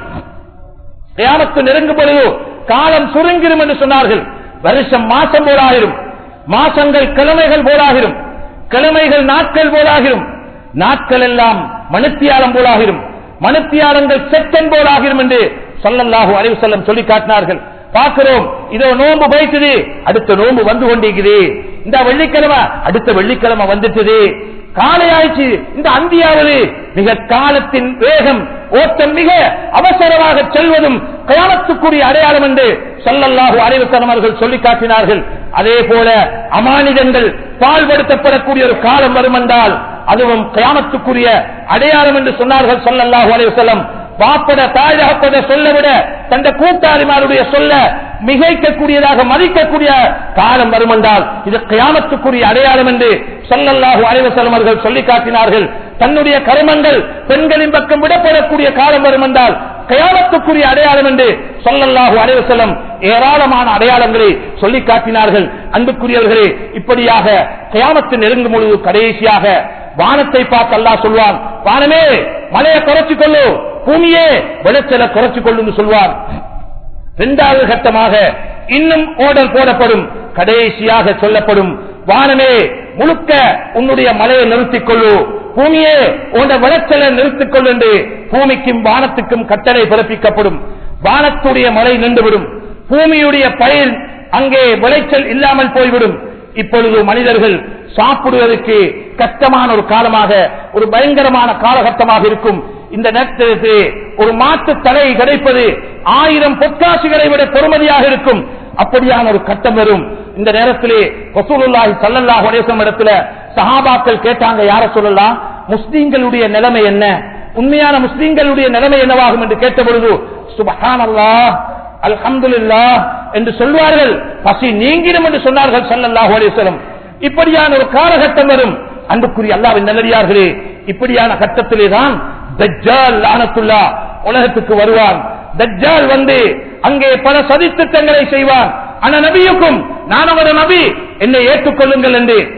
கயாமத்து நெருங்கும் பொழுது காலம் சுருங்கிடும் என்று சொன்னார்கள் வருஷம் மாசம் போலாகிரும் மாசங்கள் கிழமைகள் போலாகிரும் கிழமைகள் நாட்கள் போலாகிரும் நாட்கள் எல்லாம் மனுத்தியாலம் போலாகிரும் மனுத்தியாலங்கள் செக்கன் போலாகிரும் என்று சொல்லல்லாஹு அறிவு செல்லம் சொல்லி காட்டினார்கள் பார்க்கிறோம் இதோ நோன்பு போயிட்டுது அடுத்த நோன்பு வந்து கொண்டிருக்குது இந்த வெள்ளிக்கிழமை அடுத்த வெள்ளிக்கிழமை வந்துட்டுது காலை ஆயிடுச்சு இந்த அந்தியாவது மிக காலத்தின் வேகம் ஓட்டம் மிக அவசரமாக செல்வதும் கயானத்துக்குரிய அடையாளம் என்று சொல்லல்லாஹு அறிவுத்தனம் அவர்கள் சொல்லி காட்டினார்கள் அதே போல அமானிதங்கள் பால்படுத்தப்படக்கூடிய ஒரு காலம் வரும் என்றால் அதுவும் கயாமத்துக்குரிய அடையாளம் என்று சொன்னார்கள் சொல்லல்லாஹு அலைவசல்லம் பாப்பட தாயகப்பட சொல்ல விட தந்த கூட்டாளிமாருடைய சொல்ல மிகைக்கக்கூடியதாக மதிக்கக்கூடிய காலம் வரும் என்றால் இது கயாமத்துக்குரிய அடையாளம் என்று சொல்லல்லாஹு அலைவசலம் அவர்கள் சொல்லி காட்டினார்கள் தன்னுடைய கருமங்கள் பெண்களின் பக்கம் விடப்படக்கூடிய காலம் வரும் என்றால் கயாமத்துக்குரிய அடையாளம் என்று சொல்லல்லாஹு அலைவசலம் ஏராளமான அடையாளங்களை சொல்லி காட்டினார்கள் அன்புக்குரியவர்களே இப்படியாக கயாமத்து நெருங்கும் பொழுது கடைசியாக வானத்தை பார்த்து அல்லாஹ் சொல்வான் வானமே மலையை குறைச்சிக் கொள்ளு பூமியே விளைச்சலை குறைச்சிக் கொள்ளும் சொல்வார் இரண்டாவது கட்டமாக இன்னும் ஓடல் போடப்படும் கடைசியாக சொல்லப்படும் வானமே முழுக்க உன்னுடைய மலையை நிறுத்திக் கொள்ளு பூமியே உன்ன விளைச்சலை நிறுத்திக் கொள்ளு என்று பூமிக்கும் வானத்துக்கும் கட்டளை பிறப்பிக்கப்படும் வானத்துடைய மழை நின்றுவிடும் பூமியுடைய பயிர் அங்கே விளைச்சல் இல்லாமல் போய்விடும் இப்பொழுது மனிதர்கள் சாப்பிடுவதற்கு கஷ்டமான ஒரு காலமாக ஒரு பயங்கரமான காலகட்டமாக இருக்கும் இந்த நேரத்திற்கு ஒரு மாட்டு தலை கிடைப்பது ஆயிரம் பொற்காசுகளை விட பெருமதியாக இருக்கும் அப்படியான ஒரு கட்டம் வரும் இந்த நேரத்திலே வசூலுல்லாஹி சல்லல்லாஹு அலைஹி வஸல்லம் இடத்துல சஹாபாக்கள் கேட்டாங்க யார சொல்லலாம் முஸ்லீம்களுடைய நிலைமை என்ன உண்மையான முஸ்லீம்களுடைய நிலைமை என்னவாகும் என்று கேட்ட பொழுது சுபஹானல்லாஹ் அல்ஹம்துலில்லாஹ் என்று சொல்வார்கள் பசி நீங்கிடும் என்று சொன்னார்கள் சல்லல்லாஹு அலைஹி வஸல்லம் இப்படியான ஒரு காலகட்டம் வரும் அன்புக்குரிய அல்லாவின் நல்லடியார்களே இப்படியான கட்டத்திலே தான் தஜ்ஜால் லானத்துல்லா உலகத்துக்கு வருவான் தஜ்ஜால் வந்து அங்கே பல சதித்திட்டங்களை செய்வான் ஆனா நபியுக்கும் நான் அவர நபி என்னை ஏற்றுக்கொள்ளுங்கள் என்று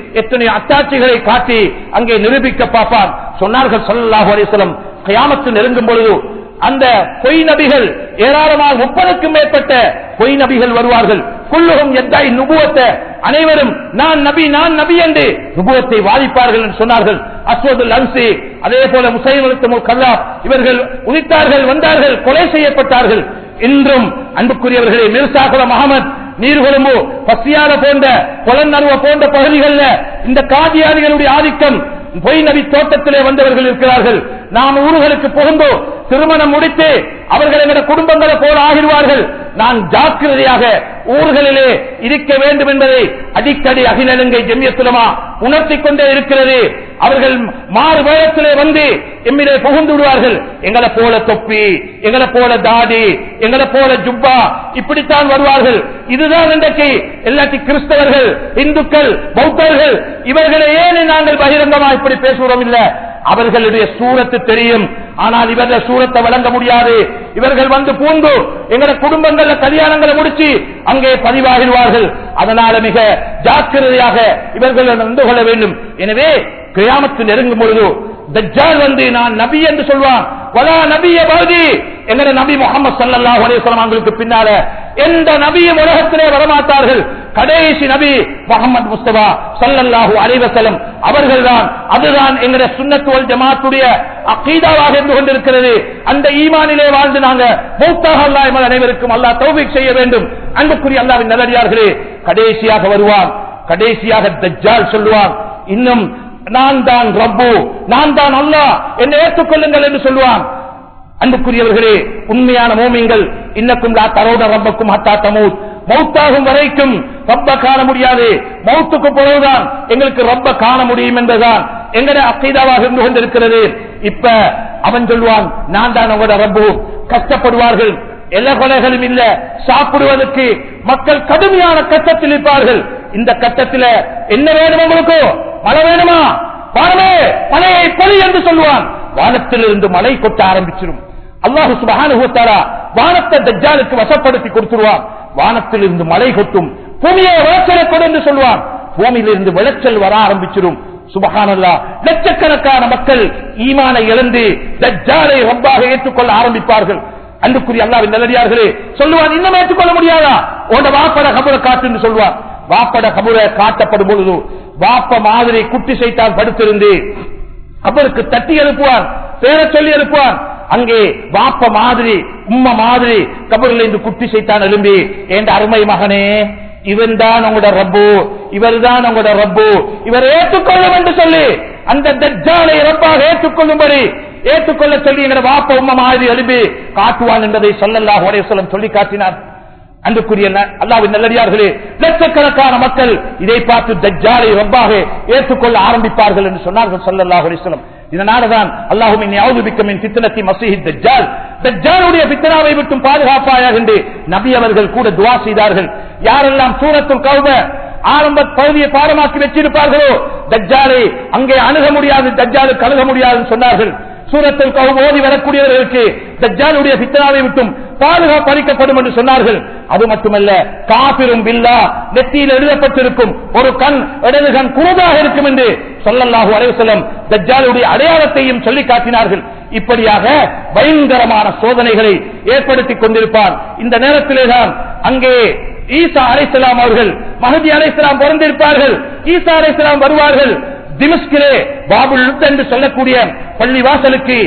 எத்தனை அத்தாட்சிகளை காட்டி அங்கே நிரூபிக்க பார்ப்பான் சொன்னார்கள் ஸல்லல்லாஹு அலைஹி வஸல்லம் கயாமத்து நெருங்கும் பொழுது அந்த பொய் நபிகள் ஏராளமாக முப்பதுக்கும் மேற்பட்ட பொய் நபிகள் வருவார்கள் குல்லுகும் எத்தாய் நுபுவத்தை அனைவரும் நான் நபி நான் நபி என்று நுபுவத்தை வாதிப்பார்கள் என்று சொன்னார்கள் அஸ்வதுல் அன்சி அதே போல முசைமுல் கல்லா இவர்கள் உதித்தார்கள் வந்தார்கள் கொலை செய்யப்பட்டார்கள் இன்றும் அன்புக்குரியவர்களே மிர்சாகுலம் அகமது நீர்கொழும்பு பசியால போன்ற புலநறுவ போன்ற பகுதிகளில் இந்த காதியாதிகளுடைய ஆதிக்கம் பொய் நபி தோட்டத்திலே வந்தவர்கள் இருக்கிறார்கள் நாம் ஊர்களுக்கு புகுந்து திருமணம் முடித்து அவர்கள் எங்களுடைய குடும்பங்களை போல ஆகிடுவார்கள் நான் ஜாக்கிரதையாக ஊர்களிலே இருக்க வேண்டும் என்பதை அடிக்கடி அகில இலங்கை ஜெமியத்துலமா உணர்த்தி கொண்டே இருக்கிறது அவர்கள் மாறு வேகத்திலே வந்து எம்மிலே புகுந்து விடுவார்கள் எங்களை போல தொப்பி எங்களை போல தாடி எங்களை போல ஜுப்பா இப்படித்தான் வருவார்கள் இதுதான் இன்றைக்கு எல்லாத்தி கிறிஸ்தவர்கள் இந்துக்கள் பௌத்தர்கள் இவர்களை ஏன் நாங்கள் பகிரங்கமா இப்படி பேசுகிறோம் இல்ல அவர்களுடைய சூரத்து தெரியும் ஆனால் இவர்கள் சூரத்தை வழங்க முடியாது இவர்கள் வந்து பூந்து எங்கட குடும்பங்கள்ல கல்யாணங்களை முடிச்சு அங்கே பதிவாகிடுவார்கள் அதனால மிக ஜாக்கிரதையாக இவர்கள் நடந்து கொள்ள வேண்டும் எனவே கிராமத்து நெருங்கும் பொழுது தஜ்ஜால் வந்து நான் நபி என்று சொல்வான் வலா நபிய பகுதி எங்கட நபி முகமது சல்லல்லாஹு அலைஹி வஸல்லம் அவங்களுக்கு பின்னால எந்த நபியும் உலகத்திலே வரமாட்டார்கள் கடைசி நபி முகமது முஸ்தபா சல்லல்லாஹு அலைஹி வஸல்லம் அவர்கள்தான் அதுதான் எங்கட சுன்னத்து வல் ஜமாத்துடைய அகீதாவாக இருந்து கொண்டிருக்கிறது அந்த ஈமானிலே வாழ்ந்து நாங்க மௌத்தாக அல்லாஹ் எங்கள் அனைவருக்கும் அல்லாஹ் தௌஃபீக் செய்ய வேண்டும் அன்புக்குரிய அல்லாஹ்வின் நல்லடியார்களே கடைசியாக வருவான் கடைசியாக தஜ்ஜால் சொல்லுவான் இன்னும் நான் தான் ரப்பு நான் தான் அல்லாஹ் என்னை ஏற்றுக்கொள்ளுங்கள் என்று சொல்லுவான் அன்புக்குரியவர்களே உண்மையான மோமிங்கள் இன்னக்கும் லா தரோட ரப்பக்கும் ஹத்தா தமூத் மௌத்தாகும் வரைக்கும் ரப்ப காண முடியாது மௌத்துக்கு பிறகுதான் எங்களுக்கு ரப்ப காண முடியும் என்பதுதான் எங்கட அக்கைதாவாக இருந்து கொண்டிருக்கிறது இப்ப அவன் சொல்வான் நான் தான் உங்களோட ரப்பு கஷ்டப்படுவார்கள் எல்லா கொலைகளும் இல்ல சாப்பிடுவதற்கு மக்கள் கடுமையான கட்டத்தில் இருப்பார்கள் இந்த கட்டத்தில் என்ன வேணும் உங்களுக்கு மழை வேணுமா வானமே மழையை பொழி என்று சொல்லுவான் வானத்திலிருந்து மழை கொட்ட ஆரம்பிச்சிடும் அல்லாஹு சுபஹானுத்தாரா வானத்தை தஜ்ஜாலுக்கு வசப்படுத்தி கொடுத்துருவான் வானத்திலிருந்து மழை கொட்டும் பூமியை விளைச்சலை கொடு என்று சொல்லுவான் பூமியிலிருந்து விளைச்சல் வர ஆரம்பிச்சிடும் சுபஹானல்லா லட்சக்கணக்கான மக்கள் ஈமானை இழந்து தஜ்ஜாலை ரப்பாக ஏற்றுக்கொள்ள ஆரம்பிப்பார்கள் அன்புக்குரிய அல்லாவின் நல்லடியார்களே சொல்லுவான் இன்னும் ஏற்றுக்கொள்ள முடியாதா உன்னோட வாப்பட கபுர காட்டுன்னு சொல்லுவான் வாப்பட கபுர காட்டப்படும் பொழுது வாப்ப மாதிரி குட்டி சைத்தான் படுத்திருந்து அவருக்கு தட்டி எழுப்புவான் பேர சொல்லி எழுப்புவான் அங்கே வாப்ப மாதிரி உம்ம மாதிரி கபரில் இருந்து குட்டி சைத்தான் எழும்பி என் அருமை மகனே இவன் தான் உங்களோட ரப்பு இவர் தான் உங்களோட ரப்பு இவர் ஏற்றுக்கொள்ளும் என்று சொல்லி அந்த தஜ்ஜாலை ரப்பாக ஏற்றுக்கொள்ளும்படி ஏற்றுக்கொள்ள சொல்லி எங்களோட வாப்ப உம்ம மாதிரி எழுப்பி காட்டுவான் என்பதை சொல்லல்லாஹ் ஒரே சொல்லம் சொல்லி காட்டினார் அன்புக்குரிய அல்லாவின் நல்லடியார்களே லட்சக்கணக்கான மக்கள் இதை பார்த்து தஜ்ஜாலை ரப்பாக ஏற்றுக்கொள்ள ஆரம்பிப்பார்கள் என்று சொன்னார்கள் சொல்லல்லாஹ் அலிஸ்லம் இதனாலதான் அல்லாஹும் யாவுதுபிக்கமின் பித்தனத்தி மசீஹி தஜ்ஜால் தஜ்ஜாலுடைய பித்தனாவை விட்டும் பாதுகாப்பாயாக என்று நபி அவர்கள் கூட துவா செய்தார்கள் யாரெல்லாம் சூரத்துல் கௌப ஆரம்ப பகுதியை பாடமாக்கி வச்சிருப்பார்களோ தஜ்ஜாலை அங்கே அணுக முடியாது தஜ்ஜாலுக்கு அணுக முடியாதுன்னு சொன்னார்கள் சூரத்தில் கவு ஓதி வரக்கூடியவர்களுக்கு தஜ்ஜாலுடைய பித்தனாவை விட்டும் பாதுகாப்பு அளிக்கப்படும் என்று சொன்னார்கள் அது மட்டுமல்ல காபிரும் பில்லா நெத்தியில் எழுதப்பட்டிருக்கும் ஒரு கண் இடது கண் குருதாக இருக்கும் என்று சொல்லல்லாஹு அலைவசல்லம் தஜ்ஜாலுடைய அடையாளத்தையும் சொல்லி காட்டினார்கள் இப்படியாக பயங்கரமான சோதனைகளை ஏற்படுத்திக் கொண்டிருப்பார் இந்த நேரத்திலே தான் அங்கே ஈசா அலைசலாம் அவர்கள் மஹதி அலைசலாம் பிறந்திருப்பார்கள் ஈசா அலைசலாம் வருவார்கள் திமிஸ்கிலே பாபுல் என்று சொல்லக்கூடிய பள்ளி வாசலுக்கு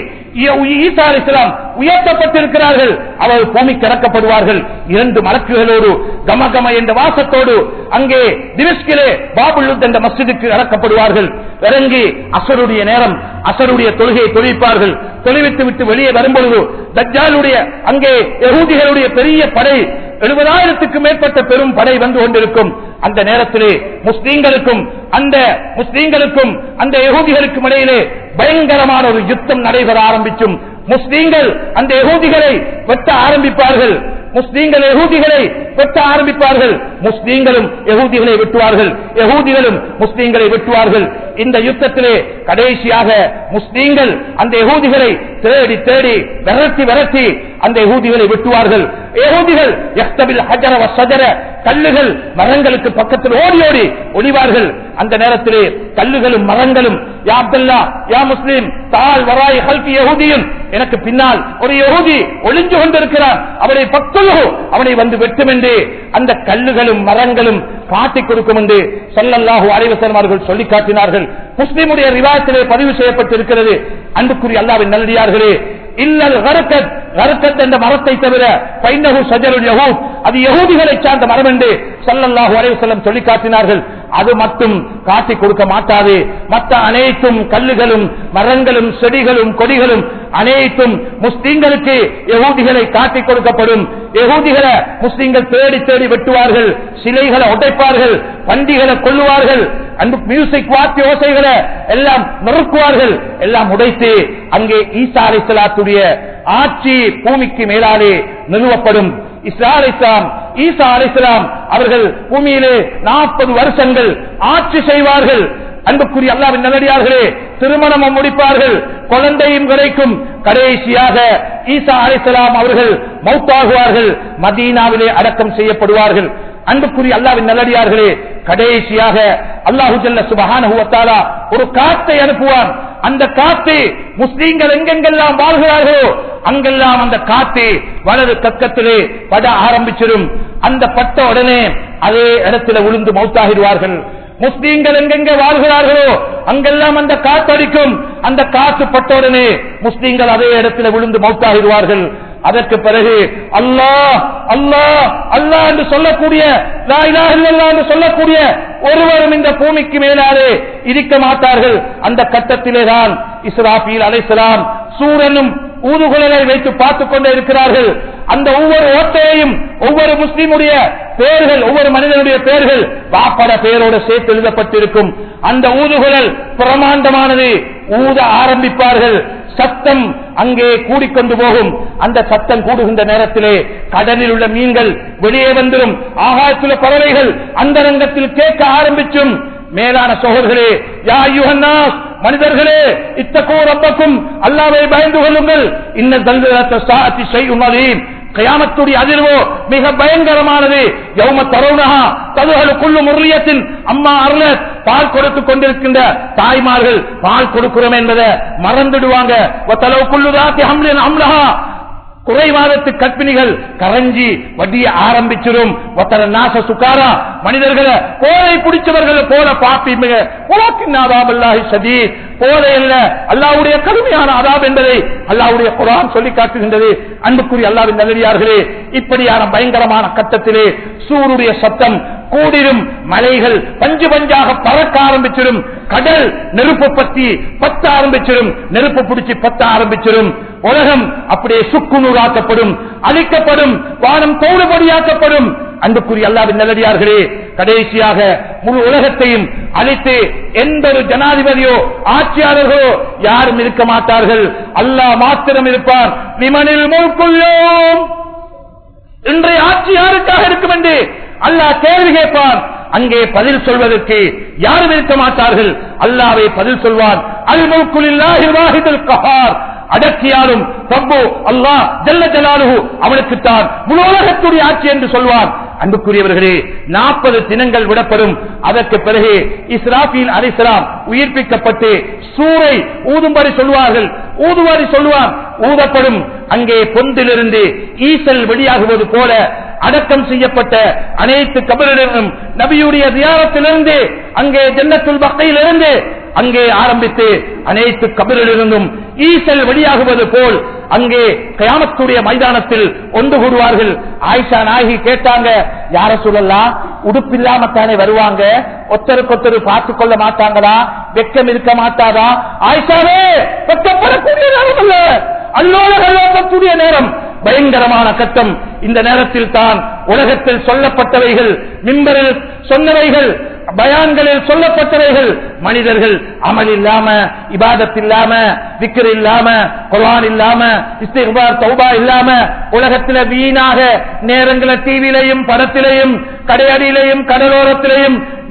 ஈசா அலிஸ்லாம் உயர்த்தப்பட்டிருக்கிறார்கள் அவர் பூமிக்கு இறக்கப்படுவார்கள் இரண்டு மலக்குகளோடு கம கம என்ற வாசத்தோடு அங்கே திமிஸ்கிலே பாபுல் என்ற மஸ்ஜிதுக்கு இறக்கப்படுவார்கள் இறங்கி அசருடைய நேரம் அசருடைய தொழுகையை தொழிப்பார்கள் தொழிவித்து விட்டு வெளியே வரும்பொழுது தஜ்ஜாலுடைய அங்கே யகூதிகளுடைய பெரிய படை எழுபதாயிரத்துக்கு மேற்பட்ட பெரும் படை வந்து கொண்டிருக்கும் அந்த நேரத்திலே முஸ்லீம்களுக்கும் அந்த முஸ்லீம்களுக்கும் அந்த யகூதிகளுக்கும் இடையிலே பயங்கரமான ஒரு யுத்தம் நடைபெற ஆரம்பிக்கும் முஸ்லீம்கள் அந்த யகூதிகளை வெட்ட ஆரம்பிப்பார்கள் முஸ்லீம்கள் யகூதிகளை வெட்ட ஆரம்பிப்பார்கள் முஸ்லீம்களும் யகூதிகளை வெட்டுவார்கள் யகூதிகளும் முஸ்லீம்களை வெட்டுவார்கள் இந்த யுத்தத்திலே கடைசியாக முஸ்லீம்கள் அந்த யகூதிகளை தேடி தேடி விரட்டி விரட்டி அந்த யகூதிகளை வெட்டுவார்கள் யகூதிகள் யக்தபில் ஹஜர வ ஷஜர கல்லுகள் மரங்களுக்கு பக்கத்தில் ஓடி ஓடி ஒளிவார்கள் அந்த நேரத்திலே கல்லுகளும் மரங்களும் யா அப்துல்லா யா முஸ்லீம் தால் வராய் ஹல்கி யஹூதியும் எனக்கு பின்னால் ஒரு யஹூதி ஒளிஞ்சு கொண்டிருக்கிறான் அவனை பக்தலோ அவனை வந்து வெட்டும் என்று அந்த கல்லுகளும் மரங்களும் காட்டிக் கொடுக்கும் என்று சல்லல்லாஹு அலைவசன் அவர்கள் சொல்லி காட்டினார்கள் முஸ்லீமுடைய ரிவாயத்திலே பதிவு செய்யப்பட்டிருக்கிறது அன்புக்குரிய அல்லாவின் நல்லடியார்களே இல்லல் கருக்கத் கருக்கத் என்ற மரத்தை தவிர பைனகு சஜருல் யஹூத் அது யகூதிகளை சார்ந்த மரம் என்று சல்லல்லாஹு அலைஹி வஸல்லம் சொல்லி காட்டினார்கள் அது மட்டும் காட்டி கொடுக்க மாட்டாது மற்ற அனைத்தும் கல்லுகளும் மரங்களும் செடிகளும் கொடிகளும் அனைத்தும் முஸ்லீம்களுக்கு யகூதிகளை காட்டி கொடுக்கப்படும் யகூதிகளை முஸ்லீம்கள் தேடி தேடி வெட்டுவார்கள் சிலைகளை உடைப்பார்கள் பண்டிகளை கொள்ளுவார்கள் அன்பு மியூசிக் வாத்திய ஓசைகளை எல்லாம் நொறுக்குவார்கள் எல்லாம் உடைத்து அங்கே ஈசா அலைசலாத்துடைய ஆட்சி பூமிக்கு மேலாலே நிறுவப்படும் இஸ்ரா அலைஸ்லாம் ஈசா அலைஸ்லாம் அவர்கள் பூமியிலே நாற்பது வருஷங்கள் ஆட்சி செய்வார்கள் அன்புக்குரிய அல்லாவின் நல்லடியார்களே திருமணமும் முடிப்பார்கள் குழந்தையும் கிடைக்கும் கடைசியாக ஈசா அலைசலாம் அவர்கள் மௌத்தாகுவார்கள் மதீனாவிலே அடக்கம் செய்யப்படுவார்கள் அன்புக்குரிய அல்லாவின் நல்லடியார்களே கடைசியாக அல்லாஹு ஜல்ல சுபஹானஹுவத்தாலா ஒரு காத்தை அனுப்புவான் அந்த காத்து முஸ்லீம்கள் எங்கெங்கெல்லாம் வாழ்கிறார்களோ அங்கெல்லாம் அந்த காத்து வலது கக்கத்திலே பட ஆரம்பிச்சிடும் அந்த பட்ட உடனே அதே இடத்துல விழுந்து மௌத்தாகிடுவார்கள் முஸ்லீம்கள் எங்கெங்க வாழ்கிறார்களோ அங்கெல்லாம் அந்த காத்தடிக்கும் அந்த காத்து பட்டவுடனே முஸ்லீம்கள் அதே இடத்துல விழுந்து மௌத்தாகிடுவார்கள் அதற்கு பிறகு அல்லாஹ் அல்லாஹ் அல்லாஹ் என்று சொல்லக்கூடிய லா இலாஹ இல்லல்லாஹ் என்று சொல்லக்கூடிய ஒருவரும் இந்த பூமிக்கு மேலாலே இருக்க மாட்டார்கள் அந்த கட்டத்திலே தான் இஸ்ராபீல் அலைசலாம் சூரனும் ஊதுகுழலை வைத்து பார்த்துக் கொண்டே இருக்கிறார்கள் அந்த ஒவ்வொரு ஓட்டையையும் ஒவ்வொரு முஸ்லீமுடைய பெயர்கள் ஒவ்வொரு மனிதனுடைய பெயர்கள் வாப்பட பெயரோடு சேர்த்து எழுதப்பட்டிருக்கும் அந்த ஊதுகுழல் பிரமாண்டமானது ஊத ஆரம்பிப்பார்கள் சத்தம் அங்கே கூடிக்கொண்டு போகும் அந்த சத்தம் கூடுகின்ற நேரத்திலே கடலில் உள்ள மீன்கள் வெளியே வந்துடும் ஆகாயத்துள்ள பறவைகள் அந்த ரங்கத்தில் கேட்க ஆரம்பிச்சும் மேலான சோழர்களே யா யுஹன்னாஸ் மனிதர்களே இத்தகோ ரப்பக்கும் அல்லாவை பயந்து கொள்ளுங்கள் இன்ன தல்விரத்த சாத்தி செய்யும் அலீம் கயாமத்துடைய அதிர்வோ மிக பயங்கரமானது யௌம தருணஹா ததுகலு குள்ளு முரளியத்தின் அம்மா அருள பால் கொடுத்துக் கொண்டிருக்கின்ற தாய்மார்கள் பால் கொடுக்கிறோம் என்பதை மறந்துடுவாங்க ஒத்தளவு குள்ளுதாத்தி அம்லின் அம்லஹா குறைவாதத்து கற்பிணிகள் கரைஞ்சி வட்டிய ஆரம்பிச்சிடும் ஒத்தர நாச சுக்காரா மனிதர்களை போதை பிடிச்சவர்களை போல பாப்பி மிக உலகின் அதாபல்லாஹி சதி போதை அல்ல அல்லாவுடைய கடுமையான அதாப் என்பதை அல்லாவுடைய குரான் சொல்லி காட்டுகின்றது அன்புக்குரிய அல்லாவின் நல்லடியார்களே இப்படியான பயங்கரமான கட்டத்திலே சூருடைய சத்தம் கூடிரும் மலைகள் பஞ்சு பஞ்சாக பறக்க ஆரம்பிச்சிடும் கடல் நெருப்பு பத்தி பத்த ஆரம்பிச்சிடும் நெருப்பு பிடிச்சி பத்த ஆரம்பிச்சிடும் உலகம் அப்படியே சுக்குநூறாக்கப்படும் அழிக்கப்படும் வானம் தோடுபடியாக்கப்படும் அன்புக்குரிய அல்லாவின் நல்லடியார்களே கடைசியாக முழு உலகத்தையும் அழித்து எந்த ஒரு ஜனாதிபதியோ ஆட்சியாளர்களோ யாரும் இருக்க மாட்டார்கள் அல்லாஹ் மாத்திரம் இருப்பார் விமனில் முழுக்குள்ளோம் இன்றைய ஆட்சி யாருக்காக இருக்கும் என்று அல்லாஹ் கேள்வி கேட்பார் அங்கே பதில் சொல்வதற்கு யாரும் இருக்க மாட்டார்கள் அல்லாவே பதில் சொல்வார் அல் முல்குலில்லாஹில் கஹார் அடக்கியாலும் பிரபு அல்லாஹ் ஜல்ல ஜலாலுஹு அவனுக்குத்தான் முழு உலகத்துடைய ஆட்சி என்று சொல்வார் அன்புக்குரியவர்களே நாற்பது தினங்கள் விடப்படும் அதற்கு பிறகு இஸ்ராபில் அலிஸ்லாம் உயிர்ப்பிக்கப்பட்டு சூறை ஊதும்படி சொல்வார்கள் ஊதுவாரி சொல்வார் ஊதப்படும் அங்கே பொந்திலிருந்து ஈசல் வெளியாகுவது போல அடக்கம் செய்யப்பட்ட அனைத்து கபலிலும் நபியுடைய தியாரத்திலிருந்து அங்கே ஜன்னத்துல் பக்கையிலிருந்து அங்கே ஆரம்பித்து அனைத்து கபலிலிருந்தும் ஈசல் வெளியாகுவது போல் அங்கே கயாமத்துடைய மைதானத்தில் ஒன்று கூடுவார்கள் ஆயிஷா நாயகி கேட்டாங்க யார சொல்லலாம் உடுப்பில்லாம தானே வருவாங்க ஒத்தருக்கு ஒத்தரு பார்த்துக் கொள்ள மாட்டாங்களா வெக்கம் இருக்க மாட்டாதா ஆயிஷாவே வெக்கப்படக்கூடிய நேரம் அல்ல அல்லோட கல்லோக்கக்கூடிய நேரம் பயங்கரமான கட்டம் இந்த நேரத்தில் தான் உலகத்தில் சொல்லப்பட்டவைகள் மின்பரில் சொன்னவைகள் பயான்களில் சொல்லப்பட்டவைகள் மனிதர்கள் அமல் இல்லாம இபாதத் இல்லாம விக்கர் இல்லாம குர்ஆன் இல்லாம இஸ்திக்பார் தௌபா இல்லாம உலகத்தில வீணாக நேரங்கள டிவிலையும் படத்திலையும் கடையடியிலையும் கடலோரத்திலையும்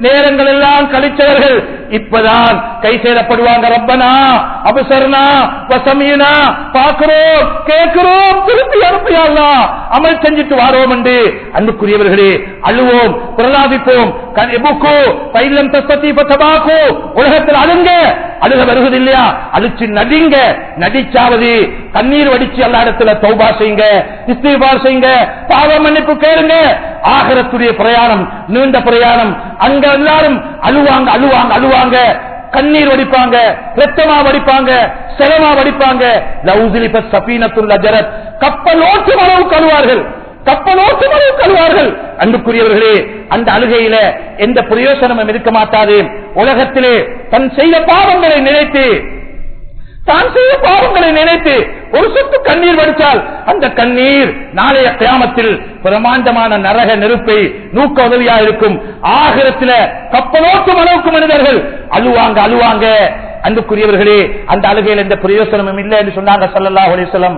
நேரங்கள் எல்லாம் கழிச்சவர்கள் இப்பதான் கை சேரப்படுவாங்க ரப்பனா அபசரணா வசமீனா பாக்குறோம் கேட்கிறோம் திருப்பி அனுப்பியாங்களா அமல் செஞ்சுட்டு வாரோம் என்று அன்புக்குரியவர்களே அழுவோம் பிரலாபிப்போம் எபுக்கோ பைலம் தஸ்தி பத்தபாக்கோ உலகத்தில் அழுங்க அழுக வருவது இல்லையா அழிச்சு நடிங்க நடிச்சாவது கண்ணீர் வடிச்சு எல்லா இடத்துல தௌபா செய்யுங்க இஸ்திபார் செய்யுங்க பாவ மன்னிப்பு கேளுங்க ஆகரத்துடைய பிரயாணம் நீண்ட பிரயாணம் அங்க எல்லாரும் அழுவாங்க அழுவாங்க அழுவாங்க கண்ணீர் வடிப்பாங்க ரத்தமா வடிப்பாங்க செலமா வடிப்பாங்க லவுசிலிப சபீனத்துள்ள ஜரத் கப்பல் ஓட்டும் அளவு கழுவார்கள் கப்பல் ஓட்டும் அளவு கழுவார்கள் அன்புக்குரியவர்களே அந்த அழுகையில எந்த பிரயோசனமும் இருக்க மாட்டாது உலகத்திலே தன் செய்த பாவங்களை நினைத்து தான் செய்த பாவங்களை நினைத்து ஒரு சொத்து கண்ணீர் வடித்தால் அந்த கண்ணீர் நாளைய கிராமத்தில் பிரமாண்டமான நரக நெருப்பை நூக்க உதவியா இருக்கும் ஆகிரத்தில் கப்பலோட்டும் அளவுக்கு மனிதர்கள் அழுவாங்க அழுவாங்க அன்புக்குரியவர்களே அந்த அழுகையில் எந்த பிரயோசனமும் இல்லை என்று சொன்னாங்க சல்லல்லா அலிஸ்லம்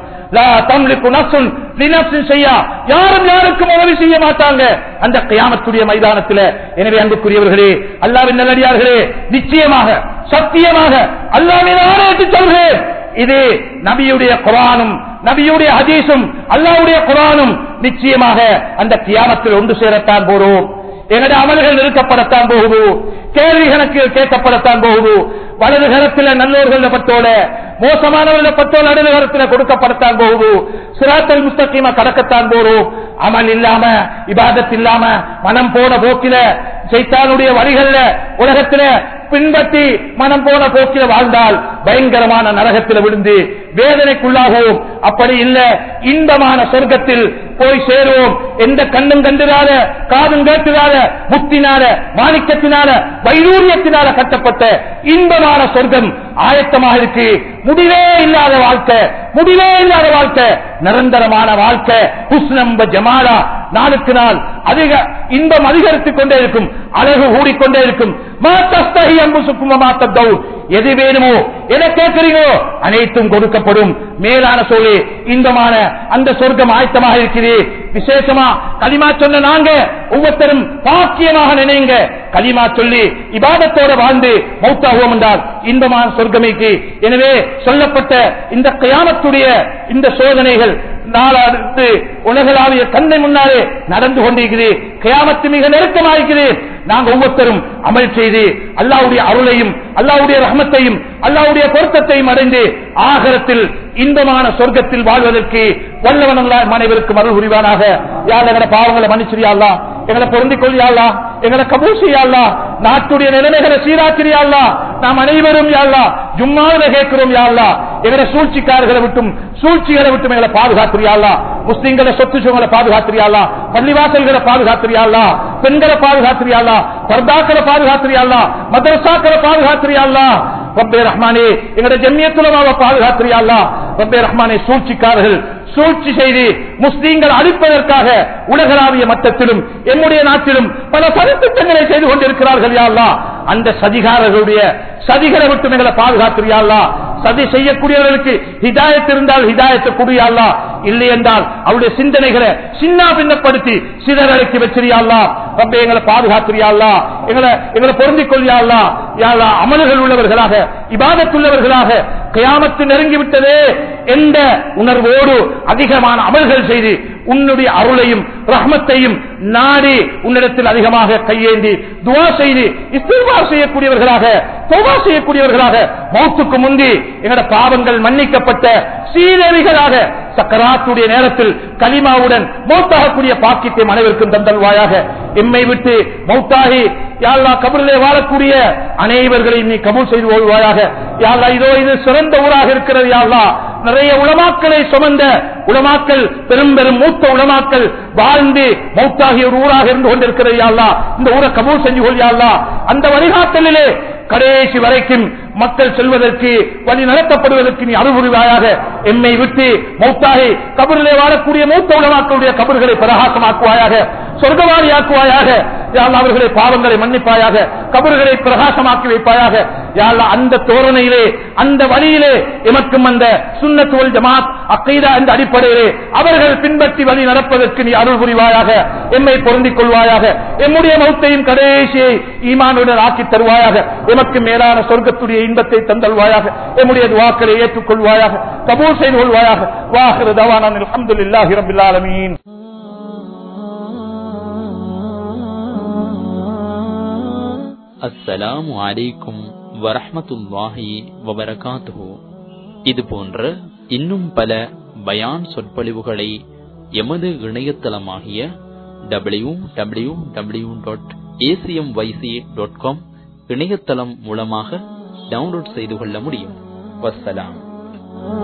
செய்யா யாரும் யாருக்கும் உதவி செய்ய மாட்டாங்க அந்த கியாமத்துடைய மைதானத்தில் எனவே அன்புக்குரியவர்களே அல்லாவின் நல்லடியார்களே நிச்சயமாக சத்தியமாக அல்லாவின் ஆராய்ச்சி சொல்கிறேன் இது நபியுடைய குரானும் நபியுடைய ஹதீஸும் அல்லாவுடைய குரானும் நிச்சயமாக அந்த கியாமத்தில் ஒன்று சேரத்தான் போறோம் எங்களுடைய அமல்கள் நிறுத்தப்படத்தான் போகுது கேள்வி கணக்கில் கேட்கப்படத்தான் போகுது வலது கரத்தில் நல்லோர்கள் பட்டோல மோசமானவர்கள் பட்டோல இடது கரத்தில் கொடுக்கப்படத்தான் போகுது சிராத்தல் முஸ்தகிமா கடக்கத்தான் போறோம் அமல் இல்லாம இபாதத் இல்லாம மனம் போன போக்கில சைத்தானுடைய வழிகள்ல உலகத்தில பின்பற்றி மனம் போன போக்கில வாழ்ந்தால் பயங்கரமான நரகத்தில் விழுந்து வேதனைக்குள்ளாகவும் அப்படி இல்ல இன்பமான சொர்க்கத்தில் போய் சேருவோம் எந்த கண்ணும் கண்டுராத காதும் கேட்டுராத முத்தினால மாணிக்கத்தினால வைரூரியத்தினால கட்டப்பட்ட இன்பமான சொர்க்கம் ஆயத்தமாக இருக்கு முடிவே இல்லாத வாழ்க்கை முடிவே இல்லாத வாழ்க்கை நிரந்தரமான வாழ்க்கை ஹுஸ்னம்ப ஜமாலா நாளுக்கு நாள் அதிக இன்பம் அதிகரித்துக் கொண்டே இருக்கும் அழகு கூடிக்கொண்டே இருக்கும் மாத்தஸ்தகி அன்பு சுக்கும மாத்தத்தௌ எது வேணுமோ எதை கேட்கிறீங்களோ அனைத்தும் கொடுக்கப்படும் மேலான சொல்லி இன்பமான அந்த சொர்க்கம் ஆயத்தமாக இருக்கிறது விசேஷமா களிமா சொன்ன நாங்க ஒவ்வொருத்தரும் பாக்கியமாக நினைங்க களிமா சொல்லி இபாதத்தோட வாழ்ந்து மௌத்தாகுவோம் என்றால் இன்பமான சொர்க்கமைக்கு எனவே சொல்லப்பட்ட இந்த கயாமத்துடைய இந்த சோதனைகள் நாளாடுத்து உலகளாவிய கண்ணை முன்னாலே நடந்து கொண்டிருக்கிறது கயாமத்து மிக நெருக்கமாயிருக்கிறது நாங்கள் ஒவ்வொருத்தரும் அமல் செய்து அல்லாவுடைய அருளையும் அல்லாவுடைய ரஹமத்தையும் அல்லாவுடைய பொருத்தத்தையும் அடைந்து ஆகரத்தில் இன்பமான சொர்க்கத்தில் வாழ்வதற்கு வல்லவன் அனைவருக்கும் அருள் புரிவானாக யார் எங்களை பாவங்களை மன்னிச்சிரியாளா எங்களை பொருந்திக் கொள்ளியாளா எங்களை கபூல் செய்யாளா நாட்டுடைய நிலைமைகளை சீராக்கிறியாளா நாம் அனைவரும் யாழ்லா ஜும்மாவில கேட்கிறோம் யாழ்லா எங்களை சூழ்ச்சிக்காரர்களை விட்டும் சூழ்ச்சிகளை விட்டும் எங்களை பாதுகாத்திரியாளா முஸ்லிம்களை சொத்து சுகங்களை பாதுகாத்திரியாளா பள்ளிவாசல்களை பாதுகாத்திரியாளா பெண்களை பாதுகாத்திரியாளா பர்தாக்களை பாதுகாத்திரியாளா மதரசாக்களை பாதுகாத்திரியாளா ரப்பே ரஹ்மானே எங்களுடைய ஜம்மியத்துலமாவை பாதுகாத்திரியாளா ரப்பே ரஹ்மானே சூழ்ச்சிக்காரர்கள் சூழ்ச்சி செய்து முஸ்லீம்கள் அழிப்பதற்காக உலகளாவிய மட்டத்திலும் என்னுடைய நாட்டிலும் பல சதித்திட்டங்களை செய்து கொண்டிருக்கிறார்கள் யாழ்லா அந்த சதிகாரர்களுடைய சதிகளை விட்டு எங்களை பாதுகாத்திரியாள்லா சதி செய்யக்கூடியவர்களுக்கு ஹிதாயத் இருந்தால் ஹிதாயத்தை குடியாள்லா இல்லை என்றால் அவருடைய சிந்தனைகளை சின்ன பின்னப்படுத்தி சிதறடைக்கு வச்சிரியாள்லா ரப்ப எங்களை பாதுகாத்திரியாள்லா எங்களை எங்களை பொருந்திக் கொள்ளியாள்லா யாழ்லா அமல்கள் உள்ளவர்களாக இபாதத்துள்ளவர்களாக கயாமத்து நெருங்கிவிட்டதே என்ற உணர்வோடு அதிகமான அமல்கள் செய்து உன்னுடைய அருளையும் ரஹ்மத்தையும் நாடி உன்னிடத்தில் அதிகமாக கையேந்தி துவா செய்து இஸ்திர்வா செய்யக்கூடியவர்களாக தோவா செய்யக்கூடியவர்களாக மௌத்துக்கு முந்தி எங்களோட பாவங்கள் மன்னிக்கப்பட்ட சீதேவிகளாக சக்கராத்துடைய நேரத்தில் கலிமாவுடன் மௌத்தாகக்கூடிய பாக்கியத்தை அனைவருக்கும் தந்தல்வாயாக எம்மை விட்டு மௌத்தாகி யாழ்லா கபரிலே வாழக்கூடிய அனைவர்களையும் நீ கபூல் செய்து கொள்வாயாக யாழ்லா இதோ இது சிறந்த ஊராக இருக்கிறது யாழ்லா நிறைய உளமாக்களை சுமந்த உளமாக்கல் பெரும் பெரும் மூத்த உளமாக்கல் வாழ்ந்து மௌத்தாகிய ஒரு ஊராக இருந்து கொண்டிருக்கிறது யாழ்லா இந்த ஊரை கபூல் செஞ்சு கொள்ளியாள்லா அந்த வழிகாட்டலிலே கடைசி வரைக்கும் மக்கள் செல்வதற்கு வழி நடத்தப்படுவதற்கு நீ அறுபுரிவாயாக எம்மை விட்டு மௌத்தாகி கபரிலே வாழக்கூடிய மூத்த உலமாக்களுடைய கபர்களை பிரகாசமாக்குவாயாக சொர்க்கவாதியாக்குவாயாக யாழ் அவர்களை பாவங்களை மன்னிப்பாயாக கபறுகளை பிரகாசமாக்கி வைப்பாயாக யாழ் அந்த தோரணையிலே அந்த வழியிலே எமக்கும் அந்த சுண்ணத்துவல் ஜமாத் அக்கீதா என்ற அடிப்படையிலே அவர்கள் பின்பற்றி வழி நடப்பதற்கு நீ அருள் புரிவாயாக எம்மை பொருந்திக் கொள்வாயாக எம்முடைய மௌத்தையும் கடைசியை ஈமானுடன் ஆக்கி தருவாயாக எமக்கு மேலான சொர்க்கத்துடைய இன்பத்தை தந்தல்வாயாக எம்முடைய துவாக்களை ஏற்றுக்கொள்வாயாக கபூர் செய்து கொள்வாயாக வாஹிரு தவானான் அல்ஹம்துலில்லாஹி ரப்பில் ஆலமீன் அஸ்ஸலாமு அலைக்கும் வரஹ்மத்துல்லாஹி வபரகாத்துஹு இது போன்ற இன்னும் பல பயான் சொற்பொழிவுகளை எமது இணையதளமாகிய W W W dot ACM YC dot com இணையதளம் மூலமாக டவுன்லோட் செய்து கொள்ள முடியும் வஸ்ஸலாம்